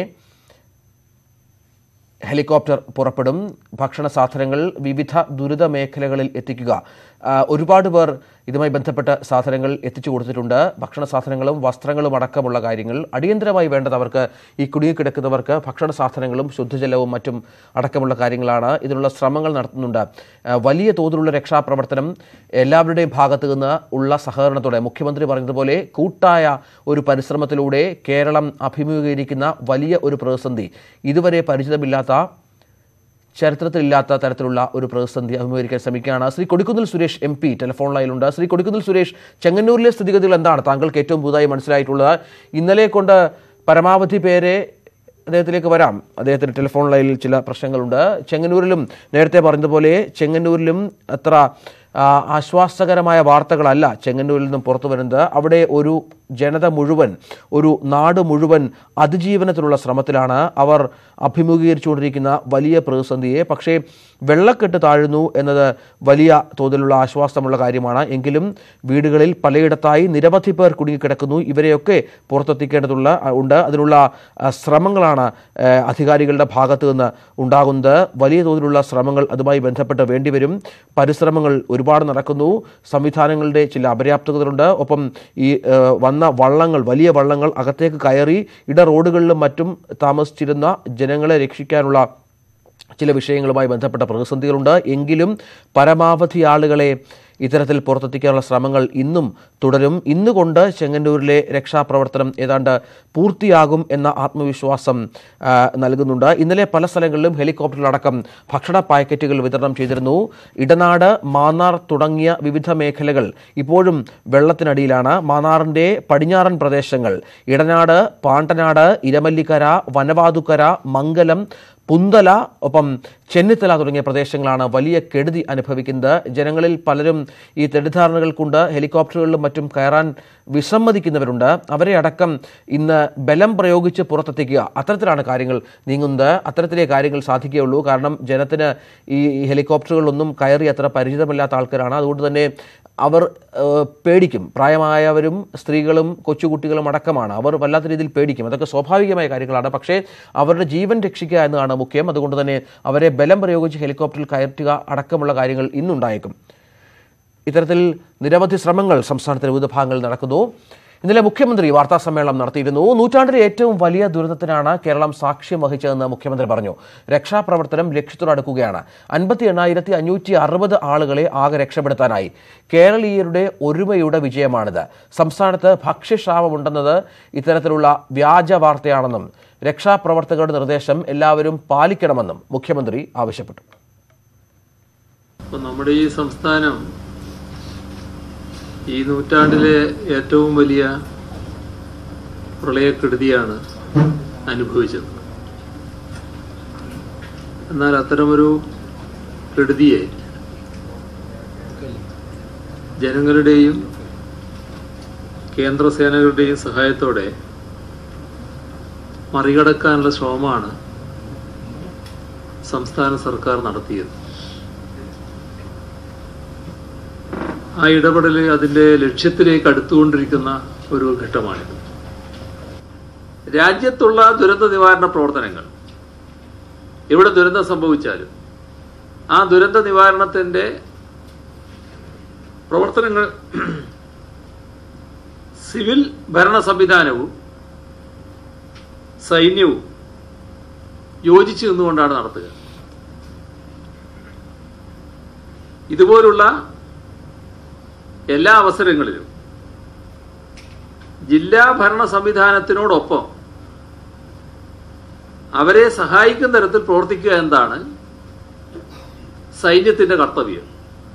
ഹെലികോപ്റ്റർ പുറപ്പെടും ഭക്ഷണ സാധനങ്ങൾ വിവിധ ദുരിത മേഖലകളിൽ എത്തിക്കുക ആ, ഒരുപാട് പേർ ഇതുമായി ബന്ധപ്പെട്ട സാധനങ്ങൾ എത്തിച്ചു കൊടുത്തിട്ടുണ്ട് ഭക്ഷണ സാധനങ്ങളും വസ്ത്രങ്ങളും അടക്കമുള്ള കാര്യങ്ങൾ അടിയന്തരമായി വേണ്ടത് അവർക്ക് ഈ കുടുങ്ങിക്കിടക്കുന്നവർക്ക് ഭക്ഷണ സാധനങ്ങളും ശുദ്ധജലവും മറ്റും അടക്കമുള്ള കാര്യങ്ങളാണ് ഇതിനുള്ള ശ്രമങ്ങൾ നടത്തുന്നുണ്ട് ആ, വലിയ തോതിലുള്ള രക്ഷാപ്രവർത്തനം എല്ലാവരുടെയും ഭാഗത്തു നിന്ന് ഉള്ള സഹകരണത്തോടെ മുഖ്യമന്ത്രി പറഞ്ഞതുപോലെ കൂട്ടായ ഒരു പരിശ്രമത്തിലൂടെ കേരളം അഭിമുഖീകരിക്കുന്ന വലിയ ഒരു പ്രതിസന്ധി ഇതുവരെ പരിചിതമില്ലാത്ത ചരിത്രത്തിലില്ലാത്ത തരത്തിലുള്ള ഒരു പ്രതിസന്ധി അഭിമുഖീകരിക്കാൻ ശ്രമിക്കുകയാണ് Shri Kodikunnil Suresh M P telephone ലൈനിലുണ്ട് ശ്രീ കൊടിക്കുന്നിൽ സുരേഷ് ചെങ്ങന്നൂരിലെ സ്ഥിതിഗതികൾ എന്താണ് താങ്കൾക്ക് ഏറ്റവും പുതുതായി മനസ്സിലായിട്ടുള്ളത് ഇന്നലെ കൊണ്ട് പരമാവധി പേരെ അദ്ദേഹത്തിലേക്ക് വരാം അദ്ദേഹത്തിന് ടെലിഫോൺ ലൈനിൽ ചില പ്രശ്നങ്ങളുണ്ട് ചെങ്ങന്നൂരിലും നേരത്തെ പറഞ്ഞതുപോലെ ചെങ്ങന്നൂരിലും അത്ര ആ, ആശ്വാസകരമായ വാർത്തകളല്ല ചെങ്ങന്നൂരിൽ നിന്നും പുറത്തു വരുന്നത് അവിടെ ഒരു ജനത മുഴുവൻ ഒരു നാട് മുഴുവൻ അതിജീവനത്തിനുള്ള ശ്രമത്തിലാണ് അവർ അഭിമുഖീകരിച്ചുകൊണ്ടിരിക്കുന്ന വലിയ പ്രതിസന്ധിയെ പക്ഷേ വെള്ളക്കെട്ട് താഴുന്നു എന്നത് വലിയ തോതിലുള്ള ആശ്വാസമുള്ള കാര്യമാണ് എങ്കിലും വീടുകളിൽ പലയിടത്തായി നിരവധി പേർ കുടുങ്ങിക്കിടക്കുന്നു ഇവരെയൊക്കെ പുറത്തെത്തിക്കേണ്ടതുള്ള ഉണ്ട് അതിനുള്ള ആ, ശ്രമങ്ങളാണ് ആ, അധികാരികളുടെ ഭാഗത്തു നിന്ന് ഉണ്ടാകുന്നത് വലിയ തോതിലുള്ള ശ്രമങ്ങൾ അതുമായി ബന്ധപ്പെട്ട് വേണ്ടിവരും പരിശ്രമങ്ങൾ ഒരുപാട് നടക്കുന്നു സംവിധാനങ്ങളുടെ ചില അപര്യാപ്തതകളുണ്ട് ഒപ്പം ഈ ആ, വന്ന വള്ളങ്ങൾ വലിയ വള്ളങ്ങൾ അകത്തേക്ക് കയറി ഇട റോഡുകളിലും മറ്റും താമസിച്ചിരുന്ന ജനങ്ങളെ രക്ഷിക്കാനുള്ള ചില വിഷയങ്ങളുമായി ബന്ധപ്പെട്ട പ്രതിസന്ധികളുണ്ട് എങ്കിലും പരമാവധി ആളുകളെ ഇത്തരത്തിൽ പുറത്തെത്തിക്കാനുള്ള ശ്രമങ്ങൾ ഇന്നും തുടരും ഇന്നുകൊണ്ട് ചെങ്ങന്നൂരിലെ രക്ഷാപ്രവർത്തനം ഏതാണ്ട് പൂർത്തിയാകും എന്ന ആത്മവിശ്വാസം ആ, നൽകുന്നുണ്ട് ഇന്നലെ പല സ്ഥലങ്ങളിലും ഹെലികോപ്റ്ററിലടക്കം ഭക്ഷണ പാക്കറ്റുകൾ വിതരണം ചെയ്തിരുന്നു ഇടനാട് മാന്നാർ തുടങ്ങിയ വിവിധ മേഖലകൾ ഇപ്പോഴും വെള്ളത്തിനടിയിലാണ് മാന്നാറിൻ്റെ പടിഞ്ഞാറൻ പ്രദേശങ്ങൾ ഇടനാട് പാണ്ടനാട് ഇരമല്ലിക്കര വനവാതുക്കര മംഗലം പുന്തല ഒപ്പം ചെന്നിത്തല തുടങ്ങിയ പ്രദേശങ്ങളാണ് വലിയ കെടുതി അനുഭവിക്കുന്നത് ജനങ്ങളിൽ പലരും ഈ തെറ്റിദ്ധാരണകൾ കൊണ്ട് ഹെലികോപ്റ്ററുകളിലും മറ്റും കയറാൻ വിസമ്മതിക്കുന്നവരുണ്ട് അവരെ അടക്കം ഇന്ന് ബലം പ്രയോഗിച്ച് പുറത്തെത്തിക്കുക അത്തരത്തിലാണ് കാര്യങ്ങൾ നീങ്ങുന്നത് അത്തരത്തിലേ കാര്യങ്ങൾ സാധിക്കുകയുള്ളൂ കാരണം ജനത്തിന് ഈ ഹെലികോപ്റ്ററുകളിലൊന്നും കയറി അത്ര പരിചിതമില്ലാത്ത ആൾക്കാരാണ് അതുകൊണ്ട് തന്നെ അവർ ഏഹ്, പേടിക്കും പ്രായമായവരും സ്ത്രീകളും കൊച്ചുകുട്ടികളും അടക്കമാണ് അവർ വല്ലാത്ത രീതിയിൽ പേടിക്കും അതൊക്കെ സ്വാഭാവികമായ കാര്യങ്ങളാണ് പക്ഷേ അവരുടെ ജീവൻ രക്ഷിക്കുക എന്നതാണ് മുഖ്യം അതുകൊണ്ട് തന്നെ അവരെ ബലം പ്രയോഗിച്ച് ഹെലികോപ്റ്ററിൽ കയറ്റുക അടക്കമുള്ള കാര്യങ്ങൾ ഇന്നുണ്ടായേക്കും ഇത്തരത്തിൽ നിരവധി ശ്രമങ്ങൾ സംസ്ഥാനത്തിന്റെ വിവിധ ഭാഗങ്ങളിൽ നടക്കുന്നു ഇന്നലെ മുഖ്യമന്ത്രി വാർത്താ സമ്മേളനം നടത്തിയിരുന്നു നൂറ്റാണ്ടിലെ ഏറ്റവും വലിയ ദുരന്തത്തിനാണ് കേരളം സാക്ഷ്യം വഹിച്ചതെന്ന് മുഖ്യമന്ത്രി പറഞ്ഞു രക്ഷാപ്രവർത്തനം ലക്ഷ്യത്തോടടുക്കുകയാണ് അൻപത്തി എണ്ണായിരത്തി അഞ്ഞൂറ്റി അറുപത് ആളുകളെ ആകെ രക്ഷപ്പെടുത്താനായി കേരളീയരുടെ ഒരുമയുടെ വിജയമാണിത് സംസ്ഥാനത്ത് ഭക്ഷ്യക്ഷാമമുണ്ടെന്നത് ഇത്തരത്തിലുള്ള വ്യാജ വാർത്തയാണെന്നും രക്ഷാപ്രവർത്തകരുടെ നിർദ്ദേശം എല്ലാവരും പാലിക്കണമെന്നും മുഖ്യമന്ത്രി ആവശ്യപ്പെട്ടു അപ്പോൾ നമ്മുടെ ഈ സംസ്ഥാനം ഈ നൂറ്റാണ്ടിലെ ഏറ്റവും വലിയ പ്രളയക്കെടുതിയാണ് അനുഭവിച്ചത് എന്നാൽ അത്തരമൊരു കെടുതിയെ ജനങ്ങളുടെയും കേന്ദ്രസേനകളുടെയും സഹായത്തോടെ മറികടക്കാനുള്ള ശ്രമമാണ് സംസ്ഥാന സർക്കാർ നടത്തിയത് ആ ഇടപെടൽ അതിന്റെ ലക്ഷ്യത്തിലേക്ക് അടുത്തുകൊണ്ടിരിക്കുന്ന ഒരു ഘട്ടമാണിത് രാജ്യത്തുള്ള ദുരന്ത നിവാരണ പ്രവർത്തനങ്ങൾ എവിടെ ദുരന്തം സംഭവിച്ചാലും ആ ദുരന്ത നിവാരണത്തിന്റെ പ്രവർത്തനങ്ങൾ സിവിൽ ഭരണ സംവിധാനവും സൈന്യവും യോജിച്ചു നിന്നുകൊണ്ടാണ് നടത്തുക ഇതുപോലുള്ള എല്ലാ അവസരങ്ങളിലും ജില്ലാ ഭരണ സംവിധാനത്തിനോടൊപ്പം അവരെ സഹായിക്കുന്ന തരത്തിൽ പ്രവർത്തിക്കുക എന്നതാണ് സൈന്യത്തിന്റെ കർത്തവ്യം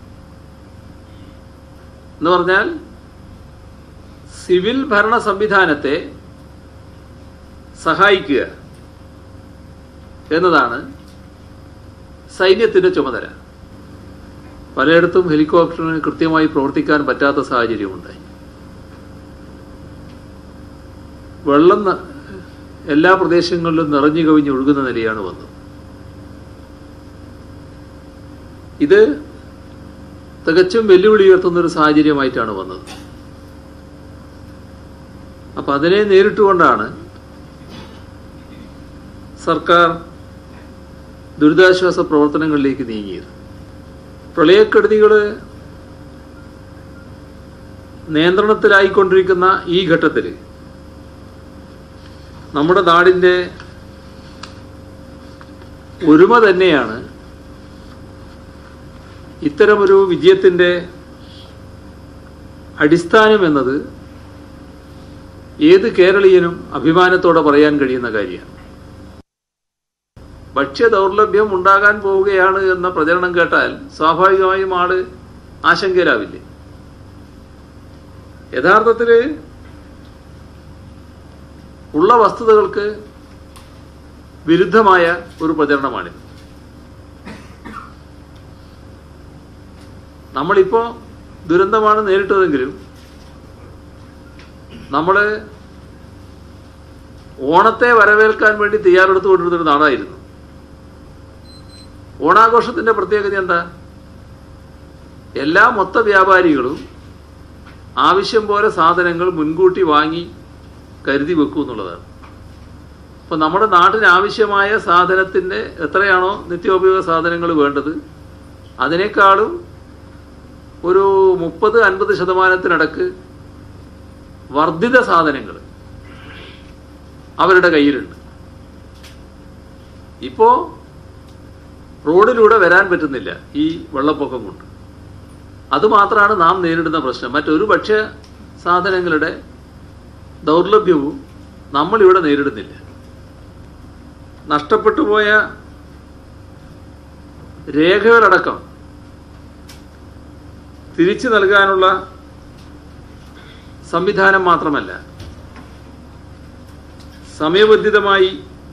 എന്ന് പറഞ്ഞാൽ സിവിൽ ഭരണ സംവിധാനത്തെ സഹായിക്കുക എന്നതാണ് സൈന്യത്തിന്റെ ചുമതല പലയിടത്തും ഹെലികോപ്റ്ററിന് കൃത്യമായി പ്രവർത്തിക്കാൻ പറ്റാത്ത സാഹചര്യമുണ്ടായി വെള്ളം ന- എല്ലാ പ്രദേശങ്ങളിലും നിറഞ്ഞു കവിഞ്ഞ് ഒഴുകുന്ന നിലയാണ് വന്നത് ഇത് തികച്ചും വെല്ലുവിളി ഉയർത്തുന്ന ഒരു സാഹചര്യമായിട്ടാണ് വന്നത് അപ്പൊ അതിനെ നേരിട്ടുകൊണ്ടാണ് സർക്കാർ ദുരിതാശ്വാസ പ്രവർത്തനങ്ങളിലേക്ക് നീങ്ങിയത് പ്രളയക്കെടുതികൾ നിയന്ത്രണത്തിലായിക്കൊണ്ടിരിക്കുന്ന ഈ ഘട്ടത്തിൽ നമ്മുടെ നാടിൻ്റെ ഒരുമ തന്നെയാണ് ഇത്തരമൊരു വിജയത്തിൻ്റെ അടിസ്ഥാനം എന്നത് ഏത് കേരളീയനും അഭിമാനത്തോടെ പറയാൻ കഴിയുന്ന കാര്യമാണ് ഭക്ഷ്യ ദൗർലഭ്യം ഉണ്ടാകാൻ പോവുകയാണ് എന്ന പ്രചരണം കേട്ടാൽ സ്വാഭാവികമായും ആള് ആശങ്കയിലാവില്ലേ യഥാർത്ഥത്തിൽ ഉള്ള വസ്തുതകൾക്ക് വിരുദ്ധമായ ഒരു പ്രചരണമാണിത് നമ്മളിപ്പോ ദുരന്തമാണ് നേരിട്ടതെങ്കിലും നമ്മള് ഓണത്തെ വരവേൽക്കാൻ വേണ്ടി തയ്യാറെടുത്തുകൊണ്ടിരുന്നൊരു നാടായിരുന്നു ഓണാഘോഷത്തിന്റെ പ്രത്യേകത എന്താ എല്ലാ മൊത്ത വ്യാപാരികളും ആവശ്യം പോലെ സാധനങ്ങൾ മുൻകൂട്ടി വാങ്ങി കരുതി വെക്കൂ എന്നുള്ളതാണ് അപ്പൊ നമ്മുടെ നാട്ടിന് ആവശ്യമായ സാധനത്തിന്റെ എത്രയാണോ നിത്യോപയോഗ സാധനങ്ങൾ വേണ്ടത് അതിനേക്കാളും ഒരു മുപ്പത് അൻപത് ശതമാനത്തിനടക്ക് വർദ്ധിത സാധനങ്ങൾ അവരുടെ കയ്യിലുണ്ട് ഇപ്പോ റോഡിലൂടെ വരാൻ പറ്റുന്നില്ല ഈ വെള്ളപ്പൊക്കം കൊണ്ട് അതുമാത്രമാണ് നാം നേരിടുന്ന പ്രശ്നം മറ്റൊരു ഭക്ഷ്യ സാധനങ്ങളുടെ ദൗർലഭ്യവും നമ്മളിവിടെ നേരിടുന്നില്ല നഷ്ടപ്പെട്ടു പോയ രേഖകളടക്കം തിരിച്ചു നൽകാനുള്ള സംവിധാനം മാത്രമല്ല സമയബന്ധിതമായി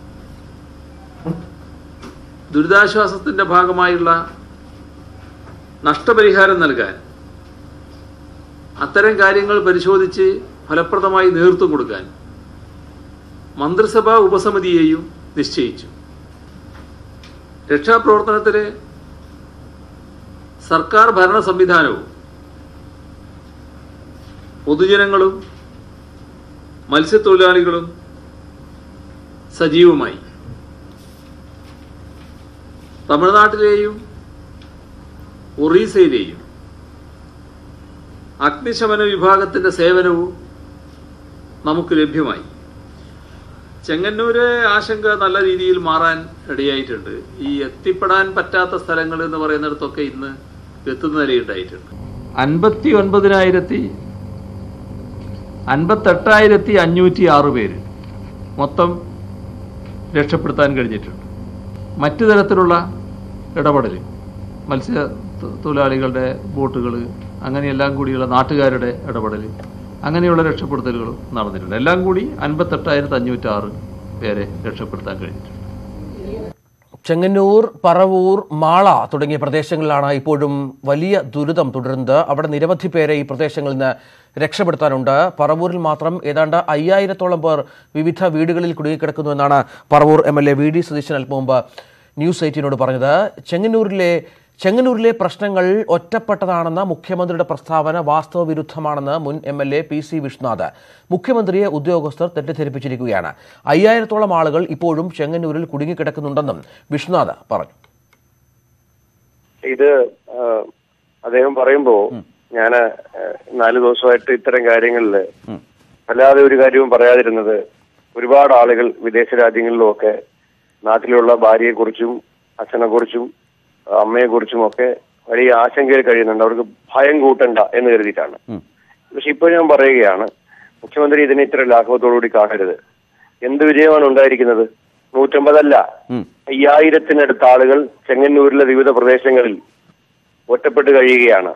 ദുരിതാശ്വാസത്തിന്റെ ഭാഗമായുള്ള നഷ്ടപരിഹാരം നൽകാൻ അത്തരം കാര്യങ്ങൾ പരിശോധിച്ച് ഫലപ്രദമായി നേതൃത്വം കൊടുക്കാൻ മന്ത്രിസഭാ ഉപസമിതിയെയും നിശ്ചയിച്ചു രക്ഷാപ്രവർത്തനത്തിന് സർക്കാർ ഭരണ സംവിധാനവും പൊതുജനങ്ങളും മത്സ്യത്തൊഴിലാളികളും സജീവമായി തമിഴ്നാട്ടിലെയും ഒറീസയിലെയും അഗ്നിശമന വിഭാഗത്തിന്റെ സേവനവും നമുക്ക് ലഭ്യമായി ചെങ്ങന്നൂര് ആശങ്ക നല്ല രീതിയിൽ മാറാൻ ഇടയായിട്ടുണ്ട് ഈ എത്തിപ്പെടാൻ പറ്റാത്ത സ്ഥലങ്ങൾ എന്ന് പറയുന്നിടത്തൊക്കെ ഇന്ന് എത്തുന്ന നിലയുണ്ടായിട്ടുണ്ട് അൻപത്തി ഒൻപതിനായിരത്തി അൻപത്തെട്ടായിരത്തി അഞ്ഞൂറ്റി ആറ് പേര് മൊത്തം രക്ഷപ്പെടുത്താൻ കഴിഞ്ഞിട്ടുണ്ട് മറ്റു തരത്തിലുള്ള ഇടപെടൽ മത്സ്യ തൊ- തൊഴിലാളികളുടെ ബോട്ടുകൾ അങ്ങനെയെല്ലാം കൂടിയുള്ള നാട്ടുകാരുടെ ഇടപെടൽ അങ്ങനെയുള്ള രക്ഷപ്പെടുത്തലുകളും നടന്നിട്ടുണ്ട് എല്ലാം കൂടി അൻപത്തെട്ടായിരത്തി അഞ്ഞൂറ്റാറ് പേരെ രക്ഷപ്പെടുത്താൻ കഴിഞ്ഞിട്ടുണ്ട് ചെങ്ങന്നൂർ പറവൂർ മാള തുടങ്ങിയ പ്രദേശങ്ങളിലാണ് ഇപ്പോഴും വലിയ ദുരിതം തുടരുന്നത് അവിടെ നിരവധി പേരെ ഈ പ്രദേശങ്ങളിൽ നിന്ന് രക്ഷപ്പെടുത്താനുണ്ട് പറവൂരിൽ മാത്രം ഏതാണ്ട് അയ്യായിരത്തോളം പേർ വിവിധ വീടുകളിൽ കുടുങ്ങിക്കിടക്കുന്നു എന്നാണ് Paravur M L A V D Satheesan അല്പം മുമ്പ് ന്യൂസ് എയ്റ്റീനോട് പറഞ്ഞത് ചെങ്ങന്നൂരിലെ ചെങ്ങന്നൂരിലെ പ്രശ്നങ്ങൾ ഒറ്റപ്പെട്ടതാണെന്ന മുഖ്യമന്ത്രിയുടെ പ്രസ്താവന വാസ്തവവിരുദ്ധമാണെന്ന് മുൻ M L A P C Viswanath മുഖ്യമന്ത്രിയെ ഉദ്യോഗസ്ഥർ തെറ്റിദ്ധരിപ്പിച്ചിരിക്കുകയാണ് അയ്യായിരത്തോളം ആളുകൾ ഇപ്പോഴും ചെങ്ങന്നൂരിൽ കുടുങ്ങിക്കിടക്കുന്നുണ്ടെന്നും വിശ്വനാഥ് പറഞ്ഞു ഇത് ആ, അദ്ദേഹം പറയുമ്പോ ഞാന് ആ, നാല് ദിവസമായിട്ട് ഇത്തരം കാര്യങ്ങളിൽ അല്ലാതെ ഒരു കാര്യവും പറയാതിരുന്നത് ഒരുപാട് ആളുകൾ വിദേശ രാജ്യങ്ങളിലും ഒക്കെ നാട്ടിലുള്ള ഭാര്യയെക്കുറിച്ചും അച്ഛനെക്കുറിച്ചും അമ്മയെക്കുറിച്ചും ഒക്കെ വലിയ ആശങ്കയിൽ കഴിയുന്നുണ്ട് അവർക്ക് ഭയം കൂട്ടണ്ട എന്ന് കരുതിയിട്ടാണ് പക്ഷെ ഇപ്പോൾ ഞാൻ പറയുകയാണ് മുഖ്യമന്ത്രി ഇതിനെ ഇത്ര ലാഘവത്തോടുകൂടി കാണരുത് എന്ത് വിജയമാണ് ഉണ്ടായിരിക്കുന്നത് നൂറ്റമ്പതല്ല അയ്യായിരത്തിനടുത്ത ആളുകൾ ചെങ്ങന്നൂരിലെ വിവിധ പ്രദേശങ്ങളിൽ ഒറ്റപ്പെട്ട് കഴിയുകയാണ്